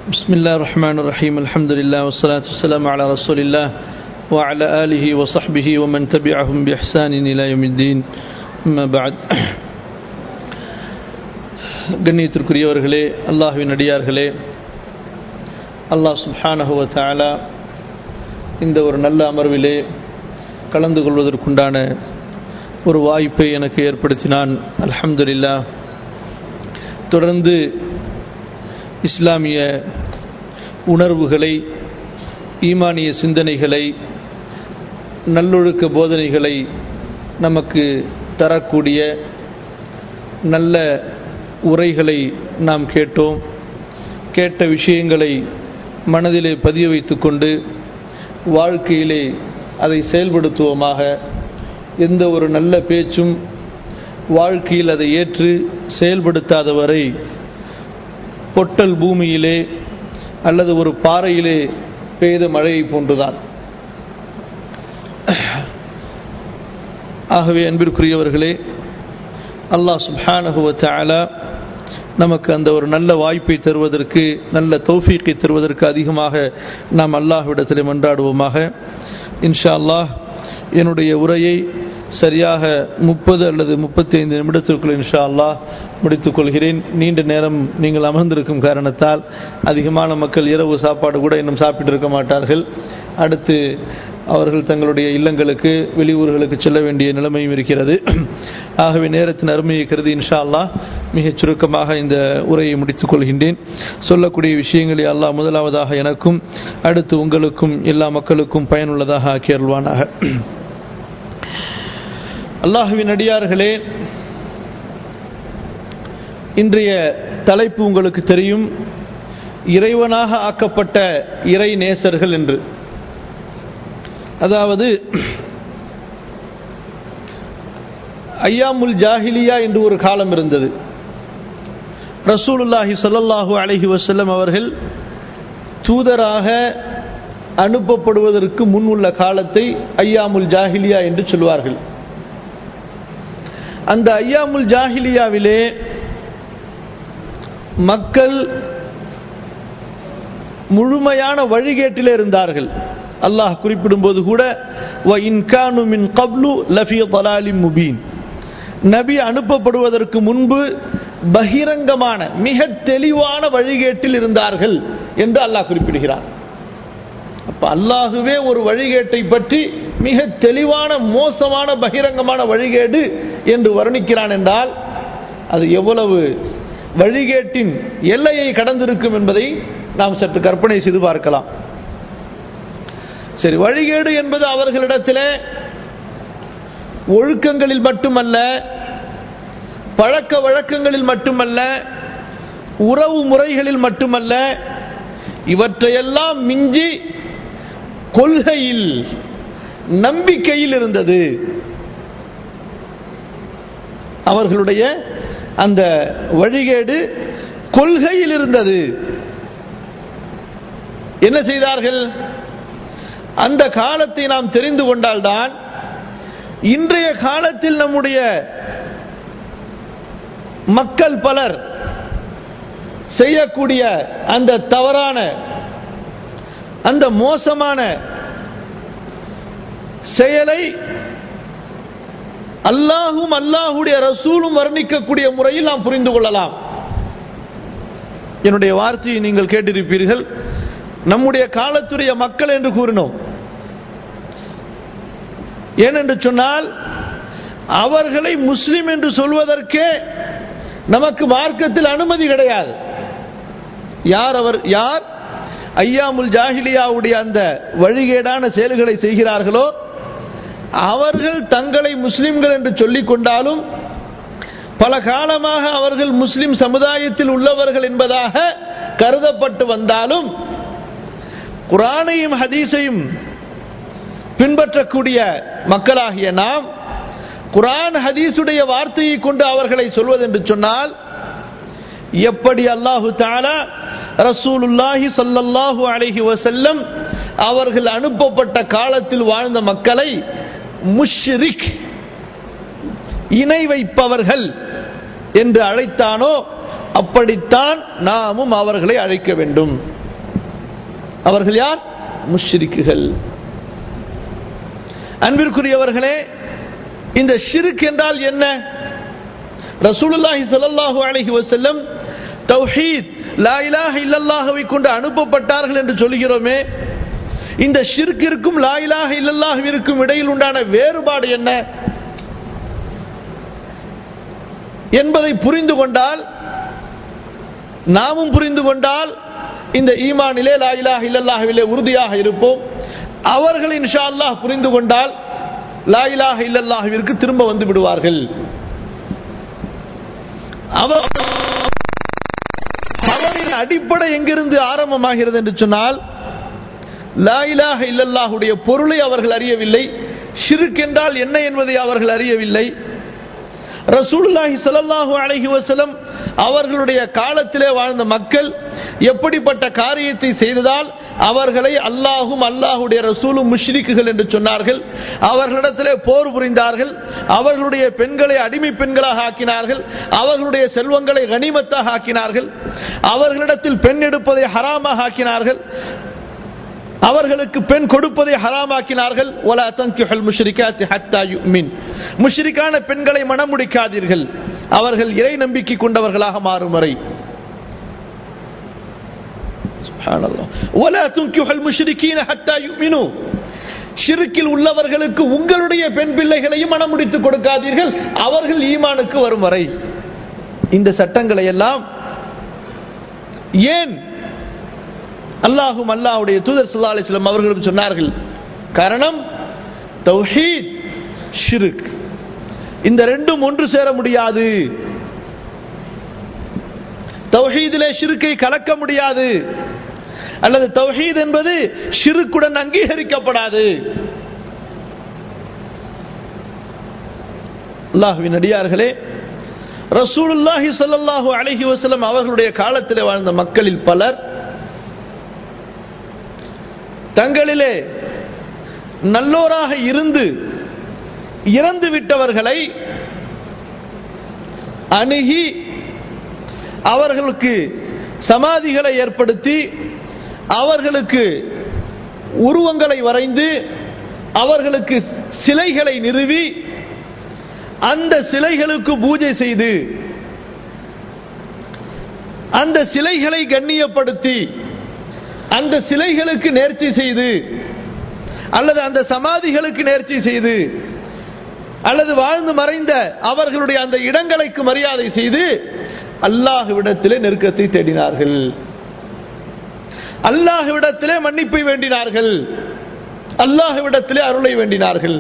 بسم الله الرحمن الرحيم الحمد لله والصلاة والسلام على رسول الله وعلى آله وصحبه ومن تبعهم بإحسان إلى يوم الدين أما بعد கண்ணியத்திற்குரியவர்களே அல்லாஹுவின் அடியார்களே அல்லாஹ் சுப்ஹானஹுவ தஆலா இந்த ஒரு நல்ல அமர்விலே கலந்து கொள்வதற்குண்டான ஒரு வாய்ப்பை எனக்கு ஏற்படுத்தினான் அல்ஹம்துலில்லா தொடர்ந்து இஸ்லாமிய உணர்வுகளை ஈமானிய சிந்தனைகளை நல்லொழுக்க போதனைகளை நமக்கு தரக்கூடிய நல்ல உரைகளை நாம் கேட்டோம் கேட்ட விஷயங்களை மனதிலே பதிய வைத்துக்கொண்டு வாழ்க்கையிலே அதை செயல்படுத்துவோமாக எந்த ஒரு நல்ல பேச்சும் வாழ்க்கையில் அதை ஏற்று செயல்படுத்தாதவரை பொட்டல் பூமியிலே அல்லது ஒரு பாறையிலே பெய்த மழையை போன்றுதான் ஆகவே அன்பிற்குரியவர்களே அல்லாஹ் சுப்ஹானஹுவ தஆலா நமக்கு அந்த ஒரு நல்ல வாய்ப்பை தருவதற்கு நல்ல தௌஃபீக்கை தருவதற்கு அதிகமாக நாம் அல்லாஹ்விடத்தில் மன்றாடுவோமாக இன்ஷா அல்லாஹ் என்னுடைய உரையை சரியாக முப்பது அல்லது முப்பத்தி ஐந்து நிமிடத்திற்குள் இன்ஷா அல்லாஹ் முடித்துக் கொள்கிறேன் நீண்ட நேரம் நீங்கள் அமர்ந்திருக்கும் காரணத்தால் அதிகமான மக்கள் இரவு சாப்பாடு கூட இன்னும் சாப்பிட்டிருக்க மாட்டார்கள் அடுத்து அவர்கள் தங்களுடைய இல்லங்களுக்கு வெளியூர்களுக்கு செல்ல வேண்டிய நிலைமையும் இருக்கிறது ஆகவே நேரத்தின் அருமையை கருதி இன்ஷா அல்லாஹ் மிகச் சுருக்கமாக இந்த உரையை முடித்துக் கொள்கின்றேன் சொல்லக்கூடிய விஷயங்களை அல்லாஹ் முதலாவதாக எனக்கும் அடுத்து உங்களுக்கும் எல்லா மக்களுக்கும் பயனுள்ளதாக ஆக்கி அருள்வானாக அல்லாஹுவின் அடியார்களே இன்றைய தலைப்பு உங்களுக்கு தெரியும் இறைவனாக ஆக்கப்பட்ட இறை நேசர்கள் என்று அதாவது ஐயாமுல் ஜாஹிலியா என்று ஒரு காலம் இருந்தது ரசூலுல்லாஹி சொல்லல்லாஹு அலஹி வசல்லம் அவர்கள் தூதராக அனுப்பப்படுவதற்கு முன் உள்ள காலத்தை ஐயாமுல் ஜாஹிலியா என்று சொல்வார்கள் அந்த ஐயாமுல் ஜாஹிலியாவிலே மக்கள் முழுமையான வழிகேட்டிலே இருந்தார்கள் அல்லாஹ் குறிப்பிடும்போது கூட முபீன் நபி அனுப்பப்படுவதற்கு முன்பு பகிரங்கமான மிக தெளிவான வழிகேட்டில் இருந்தார்கள் என்று அல்லாஹ் குறிப்பிடுகிறார் அப்ப அல்லாஹுவே ஒரு வழிகேட்டை பற்றி மிக தெளிவான மோசமான பகிரங்கமான வழிகேடு என்று வர்ணிக்கிறான் என்றால் அது எவ்வளவு வழிகேட்டின் எல்லையை கடந்திருக்கும் என்பதை நாம் சற்று கற்பனை செய்து பார்க்கலாம் சரி வழிகேடு என்பது அவர்களிடத்தில் ஒழுக்கங்களில் மட்டுமல்ல பழக்க வழக்கங்களில் மட்டுமல்ல உறவு முறைகளில் மட்டுமல்ல இவற்றையெல்லாம் மிஞ்சி கொள்கையில் நம்பிக்கையில் இருந்தது அவர்களுடைய அந்த வழிகேடு கொள்கையில் இருந்தது என்ன செய்தார்கள் அந்த காலத்தை நாம் தெரிந்து கொண்டால்தான் இன்றைய காலத்தில் நம்முடைய மக்கள் பலர் செய்யக்கூடிய அந்த தவறான அந்த மோசமான செயலை அல்லாஹும் அல்லாஹுடைய ரசூலும் வர்ணிக்கக்கூடிய முறையில் நாம் புரிந்து கொள்ளலாம் என்னுடைய வார்த்தையை நீங்கள் கேட்டிருப்பீர்கள் நம்முடைய காலத்துடைய மக்கள் என்று கூறினோம் ஏனென்று சொன்னால் அவர்களை முஸ்லிம் என்று சொல்வதற்கே நமக்கு மார்க்கத்தில் அனுமதி கிடையாது யார் அவர் யார் ஐயாமுல் ஜாஹிலியாவுடைய அந்த வழிகேடான செயல்களை செய்கிறார்களோ அவர்கள் தங்களை முஸ்லிம்கள் என்று சொல்லிக் கொண்டாலும் பல காலமாக அவர்கள் முஸ்லிம் சமுதாயத்தில் உள்ளவர்கள் என்பதாக கருதப்பட்டு வந்தாலும் குரானையும் ஹதீஸையும் பின்பற்றக்கூடிய மக்களாகிய நாம் குரான் ஹதீஸுடைய வார்த்தையை கொண்டு அவர்களை சொல்வது என்று சொன்னால் எப்படி அல்லாஹு தாலா ரசூலுல்லாஹி சல்லல்லாஹு அலைஹி வசல்லம் அவர்கள் அனுப்பப்பட்ட காலத்தில் வாழ்ந்த மக்களை முஷ்ரிக் இணை வைப்பவர்கள் என்று அழைத்தானோ அப்படித்தான் நாமும் அவர்களை அழைக்க வேண்டும் அவர்கள் யார் முஷ்ரிக்குகள் அன்பிற்குரியவர்களே இந்த ஷிருக் என்றால் என்ன ரசூலுல்லாஹி ஸல்லல்லாஹு அலைஹி வஸல்லம் தௌஹீத் லா இலாஹ இல்லல்லாஹவை கொண்டு அனுப்பப்பட்டார்கள் என்று சொல்கிறோமே இந்த ஷிர்கிற்கும் லா இலாஹ இல்லல்லாஹ்விற்கும் இடையில் உண்டான வேறுபாடு என்ன என்பதை புரிந்து கொண்டால் நாமும் புரிந்து கொண்டால் இந்த ஈமானிலே லா இலாஹ இல்லல்லாஹ்விலே உறுதியாக இருப்போம் அவர்கள் இன்ஷா அல்லாஹ் புரிந்து கொண்டால் லா இலாஹ இல்லல்லாஹ்விற்கு திரும்ப வந்து விடுவார்கள் அவர் அவரின் அடிப்படை எங்கிருந்து ஆரம்பமாகிறது என்று சொன்னால் லா இலாஹ இல்லல்லாஹுடைய பொருளை அவர்கள் அறியவில்லை ஷிருக் என்றால் என்ன என்பதை அவர்கள் அறியவில்லை ரசூலுல்லாஹி ஸல்லல்லாஹு அலைஹி வஸல்லம் அவர்களுடைய காலத்திலே வாழ்ந்த மக்கள் எப்படிப்பட்ட காரியத்தை செய்ததால் அவர்களை அல்லாஹும் அல்லாஹுடைய ரசூலும் முஷ்ரிக்குகள் என்று சொன்னார்கள் அவர்களிடத்திலே போர் புரிந்தார்கள் அவர்களுடைய பெண்களை அடிமை பெண்களாக ஆக்கினார்கள் அவர்களுடைய செல்வங்களை கனிமத்தாக ஆக்கினார்கள் அவர்களிடத்தில் பெண் எடுப்பதை ஹராமாக ஆக்கினார்கள் அவர்களுக்கு பெண் கொடுப்பதை ஹராமாக்கினார்கள் ஒலா தங்கிஹல் முஷ்ரிகாத்தி ஹத்தா யுமின் முஷ்ரிக்கான பெண்களை மனம் முடிக்காதீர்கள் அவர்கள் இறை நம்பிக்கை கொண்டவர்களாக மாறும் வரை ஒலா துங்கிஹல் முஷ்ரிகீன ஹத்தா யுமினு ஷிருக்கில் உள்ளவர்களுக்கு உங்களுடைய பெண் பிள்ளைகளையும் மனம் முடித்துக் கொடுக்காதீர்கள் அவர்கள் ஈமானுக்கு வரும் வரை இந்த சட்டங்களை எல்லாம் ஏன் அல்லாஹும் அல்லாஹுடைய தூதர் சல்லா அலிஸ்லாம் அவர்களும் சொன்னார்கள் காரணம் தௌஹீத் ஷிருக் இந்த ரெண்டும் ஒன்று சேர முடியாது தௌஹீதிலே ஷிருக்கை கலக்க முடியாது அல்லது தௌஹீத் என்பது ஷிருக்குடன் அங்கீகரிக்கப்படாது அல்லாஹுவின் அடியார்களே ரசூலுல்லாஹி ஸல்லல்லாஹு அலைஹி வஸல்லம் அவர்களுடைய காலத்திலே வாழ்ந்த மக்களில் பலர் தங்களிலே நல்லோராக இருந்து இறந்து விட்டவர்களை அணுகி அவர்களுக்கு சமாதிகளை ஏற்படுத்தி அவர்களுக்கு உருவங்களை வரைந்து அவர்களுக்கு சிலைகளை நிறுவி அந்த சிலைகளுக்கு பூஜை செய்து அந்த சிலைகளை கண்ணியப்படுத்தி அந்த சிலைகளுக்கு நேர்ச்சி செய்து அல்லது அந்த சமாதிகளுக்கு நேர்ச்சி செய்து அல்லது வாழ்ந்து மறைந்த அவர்களுடைய அந்த இடங்களுக்கு மரியாதை செய்து அல்லாஹுவிடத்திலே நெருக்கத்தை தேடினார்கள் அல்லாஹுவிடத்திலே மன்னிப்பை வேண்டினார்கள் அல்லாஹுவிடத்திலே அருளை வேண்டினார்கள்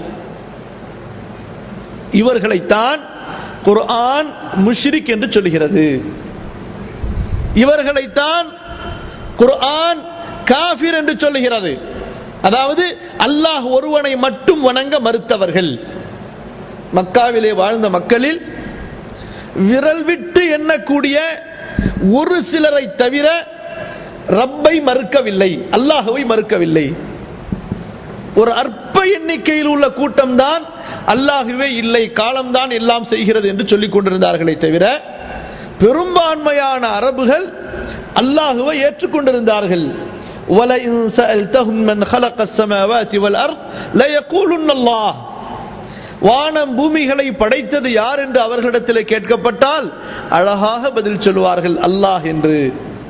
இவர்களைத்தான் குர்ஆன் முஷ்ரிக் என்று சொல்கிறது இவர்களைத்தான் குர்ஆன் காஃபிர் என்று சொல்லுகிறது அதாவது அல்லாஹ் ஒருவனை மட்டும் வணங்க மறுத்தவர்கள் மக்காவிலே வாழ்ந்த மக்களில் விரல் விட்டு எண்ணக்கூடிய ஒரு சிலரை தவிர ரப்பை மறுக்கவில்லை அல்லாஹுவை மறுக்கவில்லை ஒரு அற்ப எண்ணிக்கையில் உள்ள கூட்டம் தான் அல்லாஹுவே இல்லை காலம்தான் எல்லாம் செய்கிறது என்று சொல்லிக் கொண்டிருந்தார்களே தவிர பெரும்பான்மையான அரபுகள் அல்லாஹுவை ஏற்றுக்கொண்டிருந்தார்கள் وَلَئِن سَأَلْتَهُم مَّنْ خَلَقَ السَّمَاوَاتِ وَالْأَرْضَ لَيَقُولُنَّ اللَّهُ வானம் பூமிகளை படைத்தது யார் என்று அவர்களிடத்தில் கேட்கப்பட்டால் அழகாக பதில் சொல்வார்கள் அல்லாஹ் என்று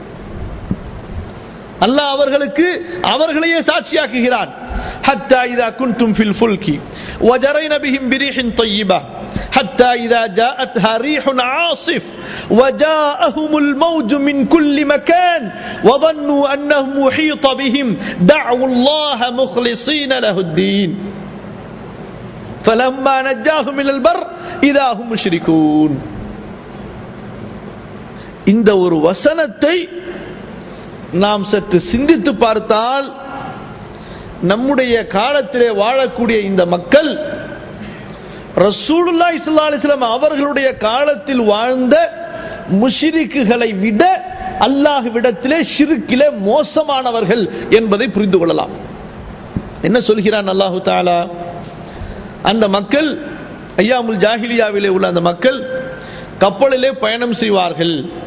அல்லாஹ் அவர்களுக்கு அவர்களையே சாட்சியாக்குகிறான் حتى إذا كنتم في الفلك وجرين بهم بريح طيبة حتى إذا جاءتها ريح عاصف وجاءهم الموج من كل مكان وظنوا أنهم محيط بهم دعوا الله مخلصين له الدين فلما نجاهم إلى البر إذا هم مشركون இந்த ஒரு வசனத்தை நாம் சற்று சிந்தித்து பார்த்தால் நம்முடைய காலத்திலே வாழக்கூடிய இந்த மக்கள் ரசூலுல்லா இஸ்லா அலிஸ்லாம் அவர்களுடைய காலத்தில் வாழ்ந்த முஷிரிக்குகளை விட அல்லாஹுவிடத்திலே ஷிருக்கிலே மோசமானவர்கள் என்பதை புரிந்து கொள்ளலாம் என்ன சொல்கிறான் அல்லாஹு தாலா அந்த மக்கள் ஐயாமுல் ஜாஹிலியாவிலே உள்ள அந்த மக்கள் கப்பலிலே பயணம் செய்வார்கள்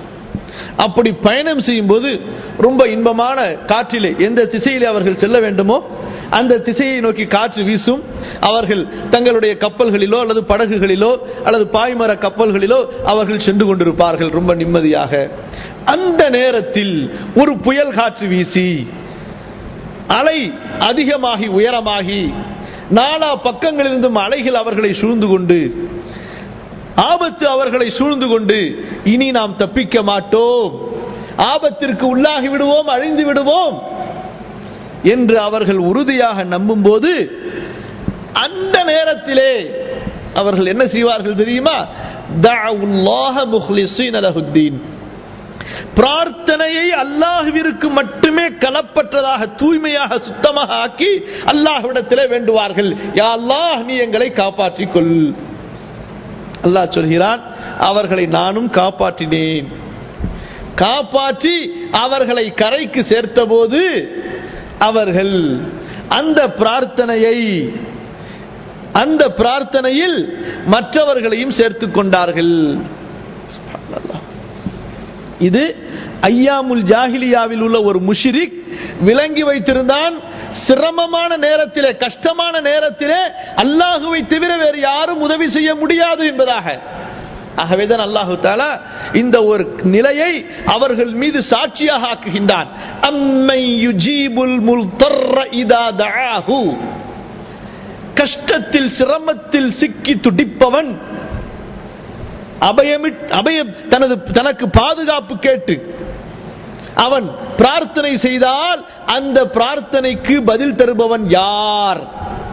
அப்படி பயணம் செய்யும் போது ரொம்ப இன்பமான காற்றிலே எந்த திசையிலே அவர்கள் செல்ல வேண்டுமோ அந்த திசையை நோக்கி காற்று வீசும் அவர்கள் தங்களுடைய கப்பல்களிலோ அல்லது படகுகளிலோ அல்லது பாய்மர கப்பல்களிலோ அவர்கள் சென்று கொண்டிருப்பார்கள் ரொம்ப நிம்மதியாக அந்த நேரத்தில் ஒரு புயல் காற்று வீசி அலை அதிகமாகி உயரமாகி நாலா பக்கங்களிலிருந்தும் அலைகள் அவர்களை சூழ்ந்து கொண்டு ஆபத்து அவர்களை சூழ்ந்து கொண்டு இனி நாம் தப்பிக்க மாட்டோம் ஆபத்திற்கு உள்ளாகி விடுவோம் அழிந்து விடுவோம் என்று அவர்கள் உறுதியாக நம்பும் போது அந்த நேரத்திலே அவர்கள் என்ன செய்வார்கள் தெரியுமா தஅவுல்லாஹ முஹ்லிஸீன லஹுத்தீன் பிரார்த்தனையை அல்லாஹ்விற்கு மட்டுமே கலப்பற்றதாக தூய்மையாக சுத்தமாக ஆக்கி அல்லாஹ்விடத்திலே வேண்டுவார்கள் யா அல்லாஹ் நீ எங்களை காப்பாற்றிக் கொள் அல்லாஹ் சொல்கிறான் அவர்களை நானும் காப்பாற்றினேன் காப்பாற்றி அவர்களை கரைக்கு சேர்த்தபோது அவர்கள் அந்த பிரார்த்தனையை அந்த பிரார்த்தனையில் மற்றவர்களையும் சேர்த்துக் கொண்டார்கள் சுப்ஹானல்லாஹ். இது ஐயாமுல் ஜாஹிலியாவில் உள்ள ஒரு முஷிரிக் விளங்கி வைத்திருந்தான் சிரமமான நேரத்திலே கஷ்டமான நேரத்திலே அல்லாஹுவை தவிர வேறு யாரும் உதவி செய்ய முடியாது என்பதாக ஆகவேதான் அல்லாஹு தாலா இந்த ஒரு நிலையை அவர்கள் மீது சாட்சியாக ஆக்குகின்றான் அம்மை யுஜீபுல் முல்தர்ர இதா தஆஹு கஷ்டத்தில் சிரமத்தில் சிக்கி துடிப்பவன் அபயமிட் அபயம் தனது தனக்கு பாதுகாப்பு கேட்டு அவன் பிரார்த்தனை செய்தால் அந்த பிரார்த்தனைக்கு பதில் தருபவன் யார்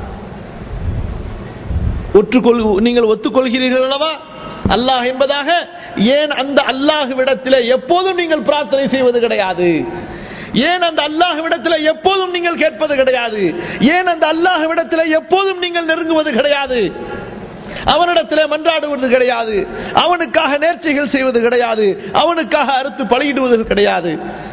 ஒற்றுக்கொள் நீங்கள் ஒத்துக்கொள்கிறீர்கள் அல்லவா அல்லாஹ் என்பதாக ஏன் அந்த அல்லாஹ்விடத்திலே எப்போதும் நீங்கள் பிரார்த்தனை செய்வது கிடையாது ஏன் அந்த அல்லாஹ்விடத்தில் எப்போதும் நீங்கள் கேட்பது கிடையாது ஏன் அந்த அல்லாஹ்விடத்தில் எப்போதும் நீங்கள் நெருங்குவது கிடையாது அவனிடத்திலே மன்றாடுவது கிடையாது அவனுக்காக நேர்ச்சைகள் செய்வது கிடையாது அவனுக்காக அறுத்து பலியிடுவது கிடையாது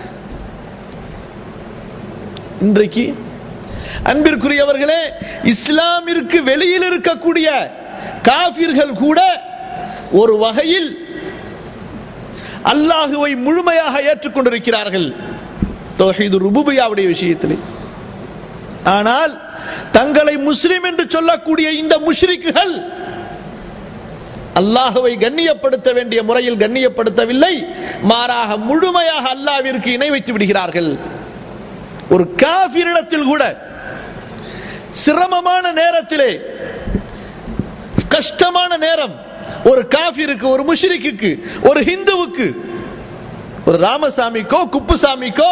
இன்றைக்கு அன்பிற்குரியவர்களே இஸ்லாமிற்கு வெளியில் இருக்கக்கூடிய காபிர்கள் கூட ஒரு வகையில் அல்லாஹுவை முழுமையாக ஏற்றுக்கொண்டிருக்கிறார்கள் தௌஹீது ருபுபியாவுடைய விஷயத்திலே ஆனால் தங்களை முஸ்லிம் என்று சொல்லக்கூடிய இந்த முஷ்ரிக்குகள் அல்லாஹுவை கண்ணியப்படுத்த வேண்டிய முறையில் கண்ணியப்படுத்தவில்லை மாறாக முழுமையாக அல்லாவிற்கு இணை வைத்து விடுகிறார்கள் ஒரு காபிரிடத்தில் கூட சிரமமான நேரத்திலே கஷ்டமான நேரம் ஒரு காபிருக்கு ஒரு முஷ்ரிக்கு ஒரு ஹிந்துவுக்கு ஒரு ராமசாமிக்கோ குப்புசாமிக்கோ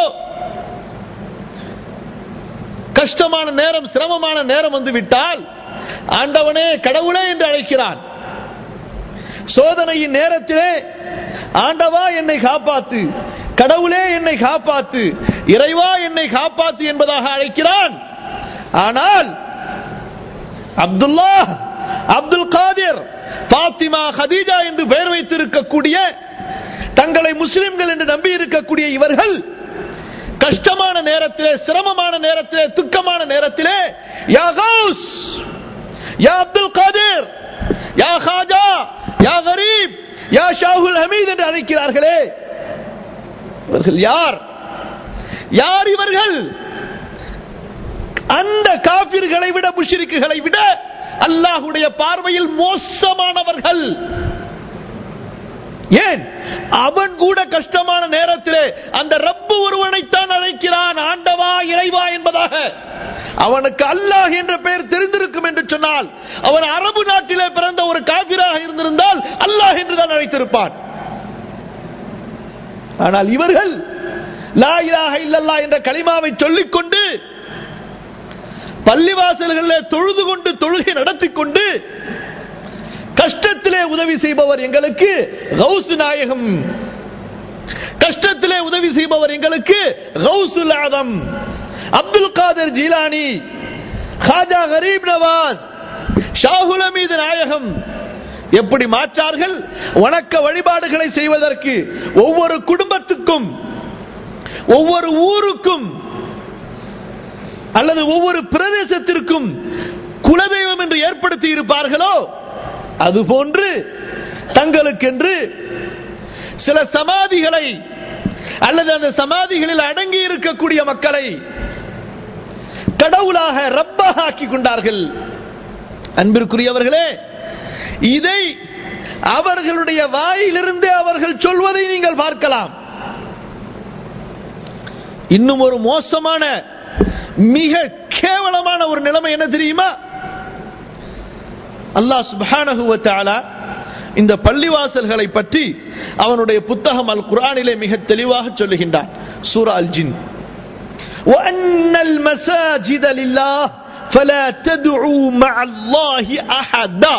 கஷ்டமான நேரம் சிரமமான நேரம் வந்து விட்டால் ஆண்டவனே கடவுளே என்று அழைக்கிறான் சோதனையின் நேரத்திலே ஆண்டவா என்னை காப்பாத்து கடவுளே என்னை காப்பாத்து இறைவா என்னை காப்பாத்து என்பதாக அழைக்கிறான் ஆனால் அப்துல்லா அப்துல் காதிர் பாத்திமா ஹதீஜா என்று பெயர் வைத்திருக்கக்கூடிய தங்களை முஸ்லிம்கள் என்று நம்பி இருக்கக்கூடிய இவர்கள் கஷ்டமான நேரத்திலே சிரமமான நேரத்திலே துக்கமான நேரத்திலே யா கௌஸ் யா அப்துல் காதிர் யா ஹாஜா யா கரீப் யா ஷாஹுல் ஹமீத் என்று அழைக்கிறார்களே இவர்கள் யார் யார் இவர்கள் அந்த காபிர்களை விட முஷிரிக்குகளை விட அல்லாஹுடைய பார்வையில் மோசமானவர்கள் ஏன் அவன் கூட கஷ்டமான நேரத்திலே அந்த ரப்பு ஒருவனைத்தான் அழைக்கிறான் ஆண்டவா இறைவா என்பதாக அவனுக்கு அல்லாஹ் என்ற பெயர் தெரிந்திருக்கும் என்று சொன்னால் அவன் அரபு நாட்டிலே பிறந்த ஒரு காபிராக இருந்திருந்தால் அல்லாஹ் என்றுதான் அழைத்திருப்பான் ஆனால் இவர்கள் லா இலாஹ இல்லல்லா என்ற கலிமாவை சொல்லிக்கொண்டு பள்ளிவாசல்களிலே தொழுது கொண்டு தொழுகை நடத்தி கொண்டு கஷ்டத்திலே உதவி செய்பவர் எங்களுக்கு கௌசு நாயகம் கஷ்டத்திலே உதவி செய்பவர் எங்களுக்கு கௌசுல் ஆதம் அப்துல் காதர் ஜீலானி ஹாஜா கரீப் நவாஸ் ஷாகுல் அமீது நாயகம் எப்படி மாற்றார்கள் வணக்க வழிபாடுகளை செய்வதற்கு ஒவ்வொரு குடும்பத்துக்கும் ஒவ்வொரு ஊருக்கும் அல்லது ஒவ்வொரு பிரதேசத்திற்கும் குலதெய்வம் என்று ஏற்படுத்தி இருப்பார்களோ அதுபோன்று தங்களுக்கென்று சில சமாதிகளை அல்லது அந்த சமாதிகளில் அடங்கி இருக்கக்கூடிய மக்களை கடவுளாக ரப்பாக ஆக்கி கொண்டார்கள் அன்பிற்குரியவர்களே இதை அவர்களுடைய வாயிலிருந்தே அவர்கள் சொல்வதை நீங்கள் பார்க்கலாம் இன்னும் ஒரு மோசமான மிக கேவலமான ஒரு நிலைமை என்ன தெரியுமா அல்லாஹ் சுப்ஹானஹு வ தஆலா இந்த பள்ளிவாசல்களை பற்றி அவனுடைய புத்தகம் அல் குர்ஆனிலே மிக தெளிவாக சொல்லுகின்றான் சூரா அல் ஜின் وأن المساجد لله فلا تدعوا مع الله أحدا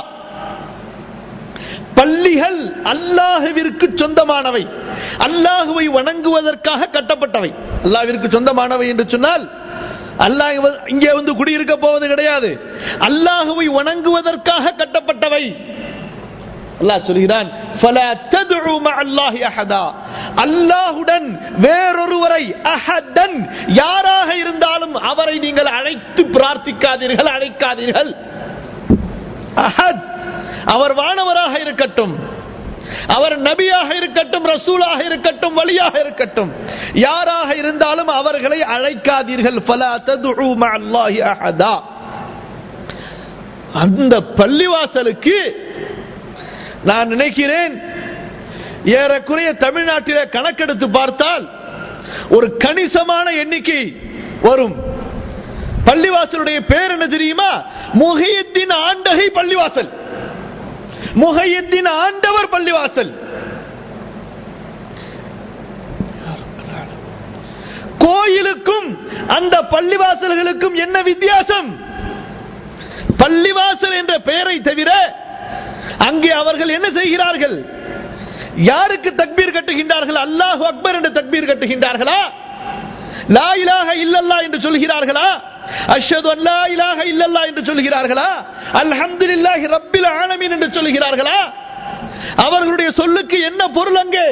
பள்ளிகள் அல்லாஹுவிற்கு சொந்தமானவை அல்லாஹுவை வணங்குவதற்காக கட்டப்பட்டவை அல்லாஹ்விற்கு சொந்தமானவை என்று சொன்னால் அல்லாஹ் இவ- இங்கே வந்து குடியிருக்க போவது கிடையாது அல்லாஹுவை வணங்குவதற்காக கட்டப்பட்டவை அல்லாஹ் சொல்கிறான் "ஃபலா தத்உ மஅல்லாஹி அஹதா." அல்லாஹுடன் வேறொருவரை அஹதன் யாராக இருந்தாலும் அவரை நீங்கள் அழைத்து பிரார்த்திக்காதீர்கள் அழைக்காதீர்கள் அஹத் அவர் வானவராக இருக்கட்டும் அவர் நபியாக இருக்கட்டும் ரசூலாக இருக்கட்டும் வழியாக இருக்கட்டும் யாராக இருந்தாலும் அவர்களை அழைக்காதீர்கள் ஃபலா தத்உ மஅல்லாஹி அஹதா அந்த பள்ளிவாசலுக்கு நான் நினைக்கிறேன் ஏறக்குறைய தமிழ்நாட்டிலே கணக்கெடுத்து பார்த்தால் ஒரு கணிசமான எண்ணிக்கை வரும் பள்ளிவாசலுடைய பேர் என்ன தெரியுமா முகையத்தின் ஆண்டகை பள்ளிவாசல் முகையத்தின் ஆண்டவர் பள்ளிவாசல் கோயிலுக்கும் அந்த பள்ளிவாசல்களுக்கும் என்ன வித்தியாசம் பள்ளிவாசல் என்ற பெயரை தவிர அங்கே அவர்கள் என்ன செய்கிறார்கள் யாருக்கு தக்பீர் கட்டுகின்றார்கள் அல்லாஹ் அக்பர் என்று தக்பீர் கட்டுகின்றார்களா லா இலாஹ இல்லல்லா என்று சொல்கிறார்களா அஷ்ஹது அன் லா இலாஹ இல்லல்லா என்று சொல்கிறார்களா அல்ஹம்துலில்லாஹி ரப்பில் ஆலமீன் என்று சொல்கிறார்களா அவர்களுடைய சொல்லுக்கு என்ன பொருள் அங்கே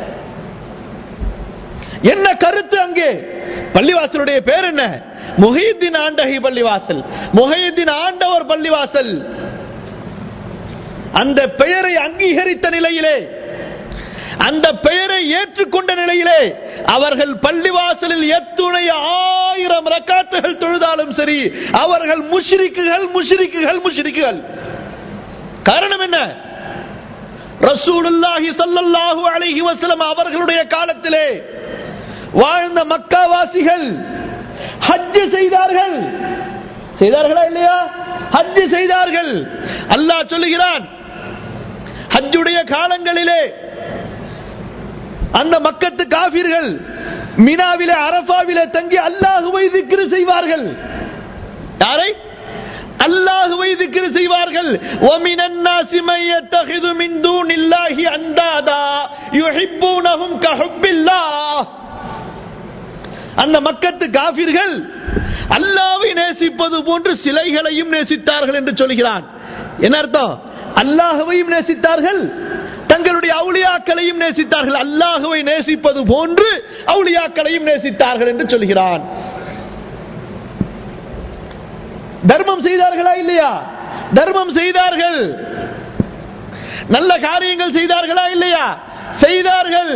என்ன கருத்து அங்கே பள்ளிவாசலுடைய பேர் என்ன முஹீத்தின் ஆண்டகை பள்ளிவாசல் முஹீத்தின் ஆண்டவர் பள்ளிவாசல் அந்த பெயரை அங்கீகரித்த நிலையிலே அந்த பெயரை ஏற்றுக்கொண்ட நிலையிலே அவர்கள் பள்ளிவாசலில் எத்துணை ஆயிரம் ரக்காத்துகள் தொழுதாலும் சரி அவர்கள் முஷ்ரிக்குகள் முஷ்ரிக்குகள் முஷ்ரிக்குகள் காரணம் என்ன ரசூலுல்லாஹி ஸல்லல்லாஹு அலைஹி வஸல்லம் அவர்களுடைய காலத்திலே வாழ்ந்த மக்காவாசிகள் ஹஜ் செய்தார்கள் செய்தார்களா இல்லையா ஹஜ் செய்தார்கள் அல்லாஹ் சொல்லுகிறான் ஹஜ்ஜுடைய காலங்களிலே அந்த மக்கத்து காபிர்கள் மினாவிலே அரபாவிலே தங்கி அல்லாஹுவை திக்ரு செய்வார்கள் யாரை அல்லாஹுவை திக்ரு செய்வார்கள் وَمِنَ النَّاسِ مَن يَتَّخِذُ مِن دُونِ اللَّهِ أَندَادًا يُحِبُّونَهُمْ كَحُبِّ اللَّهِ அந்த மக்கத்து காபிர்கள் அல்லாவை நேசிப்பது போன்று சிலைகளையும் நேசித்தார்கள் என்று சொல்கிறான் என்ன அர்த்தம் அல்லாஹுவையும் நேசித்தார்கள் தங்களுடைய அவுளியாக்களையும் நேசித்தார்கள் அல்லாஹுவை நேசிப்பது போன்று அவுளியாக்களையும் நேசித்தார்கள் என்று சொல்கிறான் தர்மம் செய்தார்களா இல்லையா தர்மம் செய்தார்கள் நல்ல காரியங்கள் செய்தார்களா இல்லையா செய்தார்கள்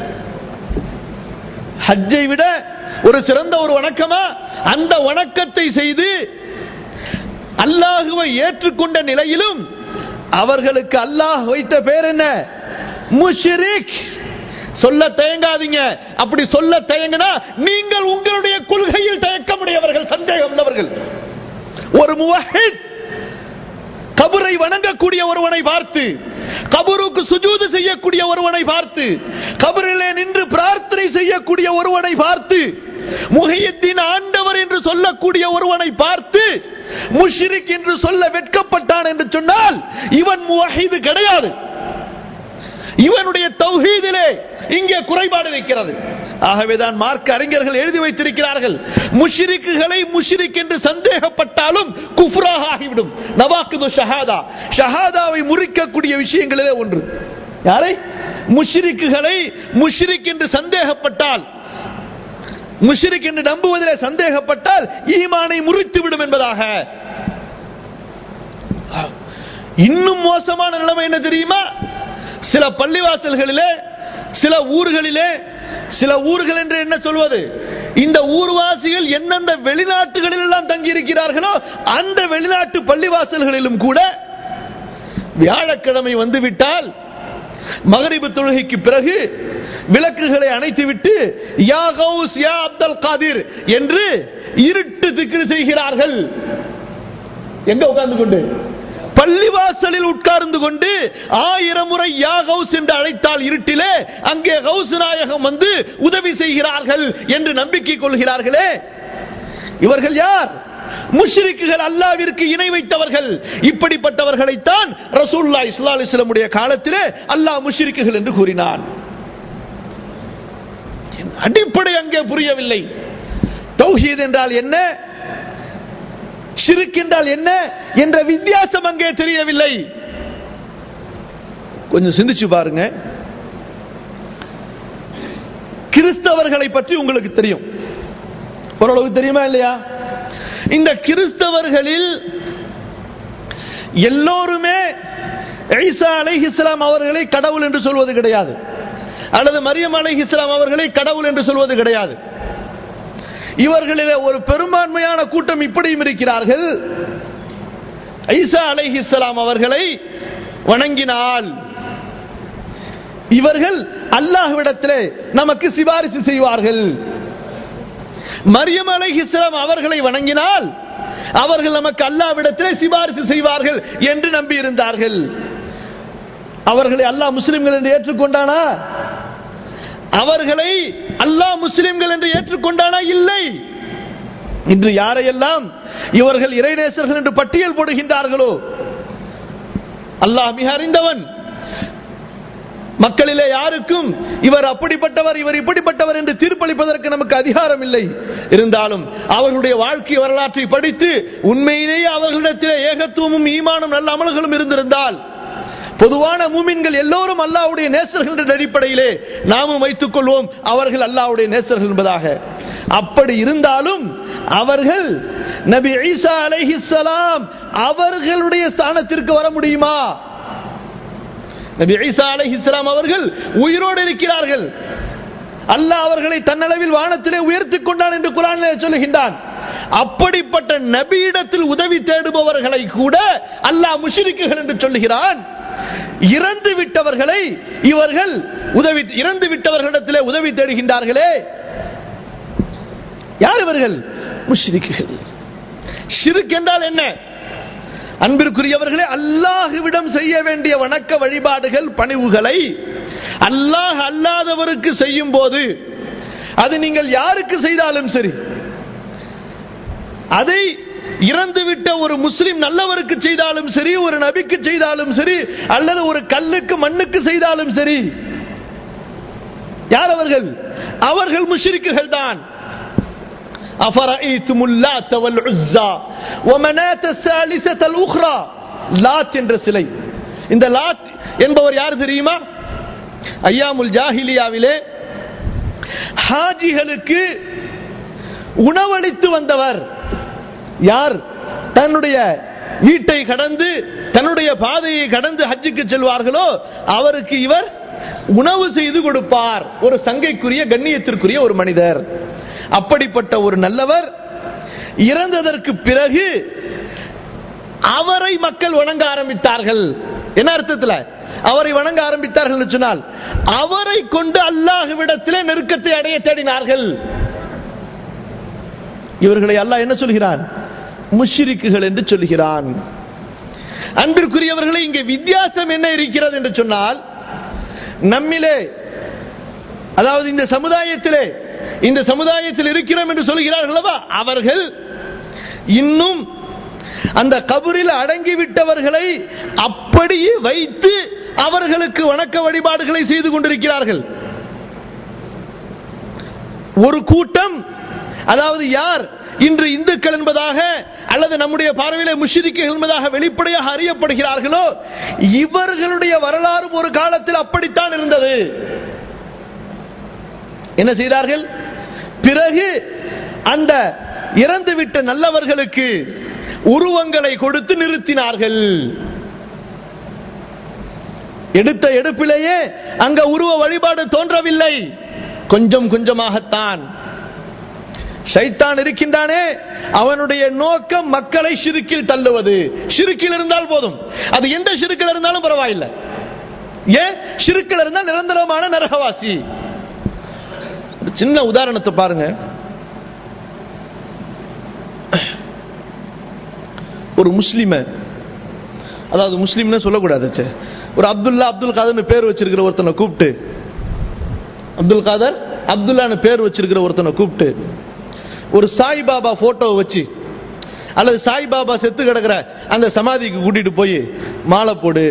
ஹஜ்ஜை விட ஒரு சிறந்த ஒரு வணக்கமா அந்த வணக்கத்தை செய்து அல்லாஹுவை ஏற்றுக்கொண்ட நிலையிலும் அவர்களுக்கு அல்லாஹ் வைத்த பேர் என்ன முஷ்ரிக் சொல்ல தயங்காதீங்க அப்படி சொல்ல தயங்கினா நீங்கள் உங்களுடைய கொள்கையில் தயக்கமுடையவர்கள் சந்தேகம் உள்ளவர்கள் ஒரு முவஹித் கபரை வணங்கக்கூடிய ஒருவனை பார்த்து கபருக்கு சுஜூது செய்யக்கூடிய ஒருவனை பார்த்து கபரிலே நின்று பிரார்த்தனை செய்யக்கூடிய ஒருவனை பார்த்து முகையத்தின் ஆண்டவர் என்று சொல்லக்கூடிய ஒருவனை பார்த்து முஷ்ரிக் என்று சொல்ல வெட்கப்பட்டான் என்று சொன்னால் இவன் முவஹிது கிடையாது இவனுடைய தௌஹீதிலே இங்கே குறைபாடு இருக்கிறது ஆகவேதான் மார்க்க அறிஞர்கள் எழுதி வைத்திருக்கிறார்கள் முஷ்ரிக்குகளை முஷ்ரிக் என்று சந்தேகப்பட்டாலும் குஃப்ராக ஆகிவிடும் நவாக்குது ஷஹாதா ஷஹாதாவை முறிக்கக்கூடிய விஷயங்களிலே ஒன்று யாரை முஷ்ரிக்குகளை முஷ்ரிக் என்று சந்தேகப்பட்டால் முஷ்ரிக் என்று நம்புவதிலே சந்தேகப்பட்டால் ஈமானை முறித்து விடும் என்பதாக இன்னும் மோசமான நிலைமை என்ன தெரியுமா சில பள்ளிவாசல்களிலே சில ஊர்களிலே சில ஊர்கள் என்று என்ன சொல்வது இந்த ஊர்வாசிகள் எந்தெந்த வெளிநாட்டுகளில் எல்லாம் தங்கி இருக்கிறார்களோ அந்த வெளிநாட்டு பள்ளிவாசல்களிலும் கூட வியாழக்கிழமை வந்துவிட்டால் மகரிபு தொழுகைக்கு பிறகு விளக்குகளை அணைத்துவிட்டு யா கௌஸ் யா அப்துல் காதிர் என்று இருட்டு திக்ரு செய்கிறார்கள் எங்க உட்கார்ந்து கொண்டு பள்ளிவாசலில் உட்கார்ந்து கொண்டு ஆயிரம் முறை யா கௌஸ் என்று அழைத்தால் இருட்டிலே அங்கே கௌஸ் நாயகம் வந்து உதவி செய்கிறார்கள் என்று நம்பிக்கை கொள்கிறார்களே இவர்கள் யார் முஷ்ரிக்குகள் அல்லாவிற்கு இணை வைத்தவர்கள் இப்படிப்பட்டவர்களைத்தான் ரசூல்லா இஸ்லா அலிஸ்லமுடைய காலத்திலே அல்லாஹ் முஷ்ரிக்குகள் என்று கூறினான் அடிப்படை அங்கே புரியவில்லை தௌஹீத் என்றால் என்ன ஷிருக் என்றால் என்ன என்ற வித்தியாசம் அங்கே தெரியவில்லை கொஞ்சம் சிந்திச்சு பாருங்க கிறிஸ்தவர்களை பற்றி உங்களுக்கு தெரியும் ஓரளவு தெரியுமா இல்லையா இந்த கிறிஸ்தவர்களில் எல்லோருமே ஈசா அலைஹி இஸ்லாம் அவர்களை கடவுள் என்று சொல்வது கிடையாது அல்லது மரியம் அலைஹி இஸ்லாம் அவர்களை கடவுள் என்று சொல்வது கிடையாது இவர்களிலே ஒரு பெரும்பான்மையான கூட்டம் இப்படியும் இருக்கிறார்கள் ஐசா அலைஹி இஸ்லாம் அவர்களை வணங்கினால் இவர்கள் அல்லாஹ்விடத்திலே நமக்கு சிபாரிசு செய்வார்கள் மரியம் அலைஹிஸ்லாம் அவர்களை வணங்கினால் அவர்கள் நமக்கு அல்லாவிடத்திலே சிபாரிசு செய்வார்கள் என்று நம்பி இருந்தார்கள் அவர்களை அல்லாஹ் முஸ்லிம்கள் என்று ஏற்றுக்கொண்டானா அவர்களை அல்லாஹ் முஸ்லிம்கள் என்று ஏற்றுக்கொண்டானா இல்லை இன்று யாரையெல்லாம் இவர்கள் இறைநேசர்கள் என்று பட்டியல் போடுகின்றார்களோ அல்லாஹ் மிக அறிந்தவன் மக்களிலே யாருக்கும் இவர் அப்படிப்பட்டவர் இவர் இப்படிப்பட்டவர் என்று தீர்ப்பளிப்பதற்கு நமக்கு அதிகாரம் இல்லை இருந்தாலும் அவர்களுடைய வாழ்க்கை வரலாற்றை படித்து உண்மையிலேயே அவர்களிடத்திலே ஏகத்துவமும் ஈமானும் நல்ல அமல்களும் இருந்திருந்தால் பொதுவான மூமின்கள் எல்லோரும் அல்லாவுடைய நேசர்கள் என்ற அடிப்படையிலே நாமும் வைத்துக் கொள்வோம் அவர்கள் அல்லாவுடைய நேசர்கள் என்பதாக அப்படி இருந்தாலும் அவர்கள் நபி ஈசா அலைஹிஸ்ஸலாம் அவர்களுடைய ஸ்தானத்திற்கு வர முடியுமா நபி ஈசா அலைஹிஸ்ஸலாம் அவர்கள் உயிரோடு இருக்கிறார்கள் அல்லாஹ் அவர்களை தன்னளவில் வானத்திலே உயர்த்திக் கொண்டான் என்று குரானிலே சொல்லுகின்றான் அப்படிப்பட்ட நபியிடத்தில் உதவி தேடுபவர்களை கூட அல்லாஹ் முஷிரிக்குகள் என்று சொல்லுகிறான் இறந்து விட்டவர்களை இவர்கள் உதவி இறந்து விட்டவர்களிடத்திலே உதவி தேடுகின்றார்களே யார் இவர்கள் முஷ்ரிக்குகள் ஷிருக் என்றால் என்ன அன்பிற்குரியவர்களே அல்லாஹுவிடம் செய்ய வேண்டிய வணக்க வழிபாடுகள் பணிவுகளை அல்லாஹ் அல்லாதவருக்கு செய்யும் போது அது நீங்கள் யாருக்கு செய்தாலும் சரி அதை இறந்துவிட்ட ஒரு முஸ்லிம் நல்லவருக்கு செய்தாலும் சரி ஒரு நபிக்கு செய்தாலும் சரி அல்லது ஒரு கல்லுக்கு மண்ணுக்கு செய்தாலும் சரி யார் அவர்கள் அவர்கள் முஷ்ரிக்குகள் தான் أفرأيتم اللات والعزى ومناة الثالثة الأخرى லாத் என்ற சிலை இந்த லாத் என்பவர் யார் தெரியுமா ஐயாமுல் ஜாஹிலியாவிலே ஹாஜிகளுக்கு உணவளித்து வந்தவர் யார் தன்னுடைய வீட்டை கடந்து தன்னுடைய பாதையை கடந்து ஹஜ்ஜுக்கு செல்வார்களோ அவருக்கு இவர் உணவு செய்து கொடுப்பார் ஒரு சங்கைக்குரிய கண்ணியத்திற்குரிய ஒரு மனிதர் அப்படிப்பட்ட ஒரு நல்லவர் இறந்ததற்கு பிறகு அவரை மக்கள் வணங்க ஆரம்பித்தார்கள் என்ன அர்த்தத்தில் அவரை வணங்க ஆரம்பித்தார்கள் என்று சொன்னால் அவரை கொண்டு அல்லாஹுவிடத்திலே நெருக்கத்தை அடைய தேடினார்கள் இவர்களை அல்லாஹ் என்ன சொல்கிறான் முஷ்ரிக்குகள் என்று சொல்கிறான் அன்பிற்குரியவர்களை இங்கே வித்தியாசம் என்ன இருக்கிறது என்று சொன்னால் நம்மிலே அதாவது இந்த சமுதாயத்திலே இந்த சமுதாயத்தில் இருக்கிறோம் என்று சொல்கிறார்கள் அல்லவா அவர்கள் இன்னும் அந்த கபரில் அடங்கிவிட்டவர்களை அப்படியே வைத்து அவர்களுக்கு வணக்க வழிபாடுகளை செய்து கொண்டிருக்கிறார்கள் ஒரு கூட்டம் அதாவது யார் இன்று இந்துக்கள் என்பதாக அல்லது நம்முடைய பார்வையில முஷிரிக்குகள் என்பதாக வெளிப்படையாக அறியப்படுகிறார்களோ இவர்களுடைய வரலாறு ஒரு காலத்தில் அப்படித்தான் இருந்தது என்ன செய்தார்கள் பிறகு அந்த இறந்துவிட்ட நல்லவர்களுக்கு உருவங்களை கொடுத்து நிறுத்தினார்கள் எடுத்த எடுப்பிலேயே அங்க உருவ வழிபாடு தோன்றவில்லை கொஞ்சம் கொஞ்சமாகத்தான் ஷைத்தான் இருக்கின்றானே அவனுடைய நோக்கம் மக்களை ஷிருக்கில் தள்ளுவது ஷிருக்கில் இருந்தால் போதும் அது எந்த ஷிருக்கில் இருந்தாலும் பரவாயில்லை ஏன் ஷிருக்கில் இருந்தால் நிரந்தரமான நரகவாசி ஒரு சின்ன உதாரணத்தை பாருங்க ஒரு முஸ்லிம அதாவது முஸ்லீம்னு சொல்லக்கூடாது ச்சே. ஒரு அப்துல்லா அப்துல் காதர்னு பேர் வச்சிருக்கிற ஒருத்தனை கூப்பிட்டு அப்துல் காதர் அப்துல்லான்னு பேர் வச்சிருக்கிற ஒருத்தனை கூப்பிட்டு ஒரு சாய்பாபா போட்டோவை வச்சு அல்லது சாய்பாபா செத்து கிடக்கிற அந்த சமாதிக்கு கூட்டிட்டு போய் மாலை போடு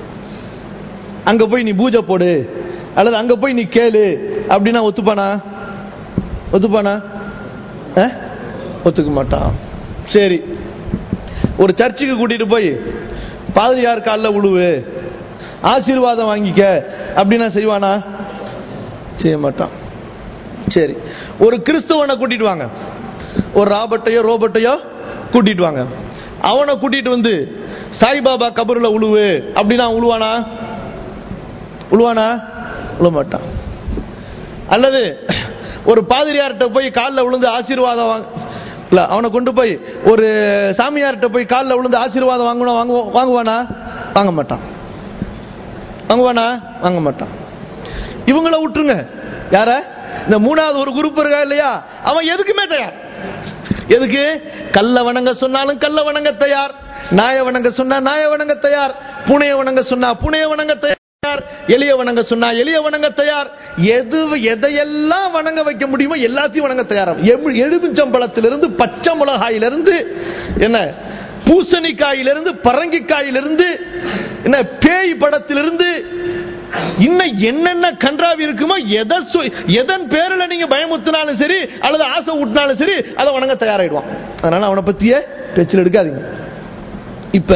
அங்க போய் நீ பூஜை போடு அல்லது அங்க போய் நீ கேளு அப்படின்னா ஒத்துப்பானா ஒத்துப்பானா அஹ்? ஒத்துக்க மாட்டான் சரி ஒரு சர்ச்சுக்கு கூட்டிட்டு போய் பாதிரியார் காலில் உழுவு ஆசீர்வாதம் வாங்கிக்க அப்படின்னா செய்வானா செய்ய மாட்டான் சரி ஒரு கிறிஸ்தவனை கூட்டிட்டு வாங்க ஒரு ராபர்ட்டையோ ரோபர்ட்டையோ கூட்டிட்டு வாங்க அவனை கூட்டிட்டு வந்து சாய்பாபா கபருல உழுவு அப்படின்னா அவன் உழுவானா உழுவானா உழுவ மாட்டான் அல்லது ஒரு பாதிரியார்கிட்ட போய் காலில் விழுந்து ஆசீர்வாதம் வாங்க இல்ல அவனை கொண்டு போய் ஒரு சாமியார்கிட்ட போய் காலில் விழுந்து ஆசீர்வாதம் வாங்கணும் வாங்குவா வாங்குவானா வாங்க மாட்டான் வாங்குவானா வாங்க மாட்டான் இவங்கள விட்டுருங்க யார இந்த மூணாவது ஒரு குரூப் இருக்கா இல்லையா அவன் எதுக்குமே தயார் எதுக்கு கல்ல வணங்க சொன்னாலும் கல்ல வணங்க தயார் நாய வணங்க சொன்னா நாய வணங்க தயார் பூனைய வணங்க சொன்னா பூனைய வணங்க தயார் எளிய வணங்க சொன்னா எளிய வணங்க தயார் எது எதையெல்லாம் வணங்க வைக்க முடியுமோ எல்லாத்தையும் வணங்க தயார் எலுமிச்சம்பழத்திலிருந்து பச்சை மிளகாயிலிருந்து என்ன பூசணிக்காயிலிருந்து பரங்கிக்காயிலிருந்து என்ன பேய் படத்திலிருந்து இன்னும் என்னென்ன கன்றாவி இருக்குமோ எதை சொ- எதன் பேர்ல நீங்க பயமுத்தினாலும் சரி அல்லது ஆசை ஊட்டினாலும் சரி அதை வணங்க தயாராயிடுவான் அதனால அவனை பத்திய பேச்சில் எடுக்காதீங்க இப்ப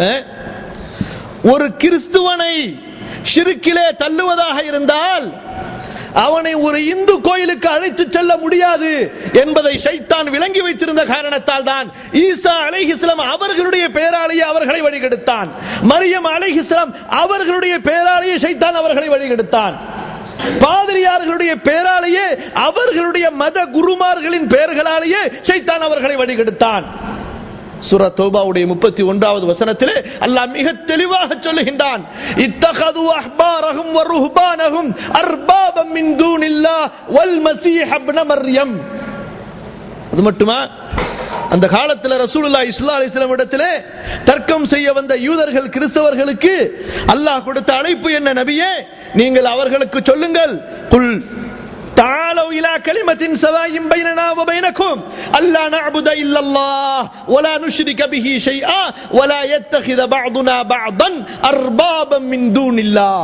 ஒரு கிறிஸ்துவனை ஷிருக்கிலே தள்ளுவதாக இருந்தால் அவனை ஒரு இந்து கோயிலுக்கு அழைத்து செல்ல முடியாது என்பதை ஷைத்தான் விளங்கி வைத்திருந்த காரணத்தால் தான் ஈசா அலைஹிஸ்லாம் அவர்களுடைய பெயராலேயே அவர்களை வழிகெடுத்தான் மரியம் அலைஹிஸ்லாம் அவர்களுடைய பெயராலேயே ஷைத்தான் அவர்களை வழிகெடுத்தான் பாதிரியார்களுடைய பெயராலேயே அவர்களுடைய மத குருமார்களின் பெயர்களாலேயே ஷைத்தான் அவர்களை வழிகெடுத்தான் சூரா தௌபாவுடைய முப்பத்தி ஒன்றாவது வசனத்திலே அல்லாஹ் மிக தெளிவாக சொல்லுகின்றான் இத்தகது அஹ்பாரஹும் வருஹ்பானஹும் அர்பாபம் மின் தூனில்லாஹ் வல் மஸீஹ் இப்ன மர்யம் அது மட்டுமா அந்த காலத்தில் ரசூலுல்லாஹி ஸல்லல்லாஹு அலைஹி வஸல்லம் இடத்திலே தர்க்கம் செய்ய வந்த யூதர்கள் கிறிஸ்தவர்களுக்கு அல்லாஹ் கொடுத்த அழைப்பு என்ன நபியே நீங்கள் அவர்களுக்கு சொல்லுங்கள் குல் تعالوا إلى كلمة سواء بيننا وبينكم ألا نعبد إلا الله ولا نشرك به شيئا ولا يتخذ بعضنا بعضا أربابا من دون الله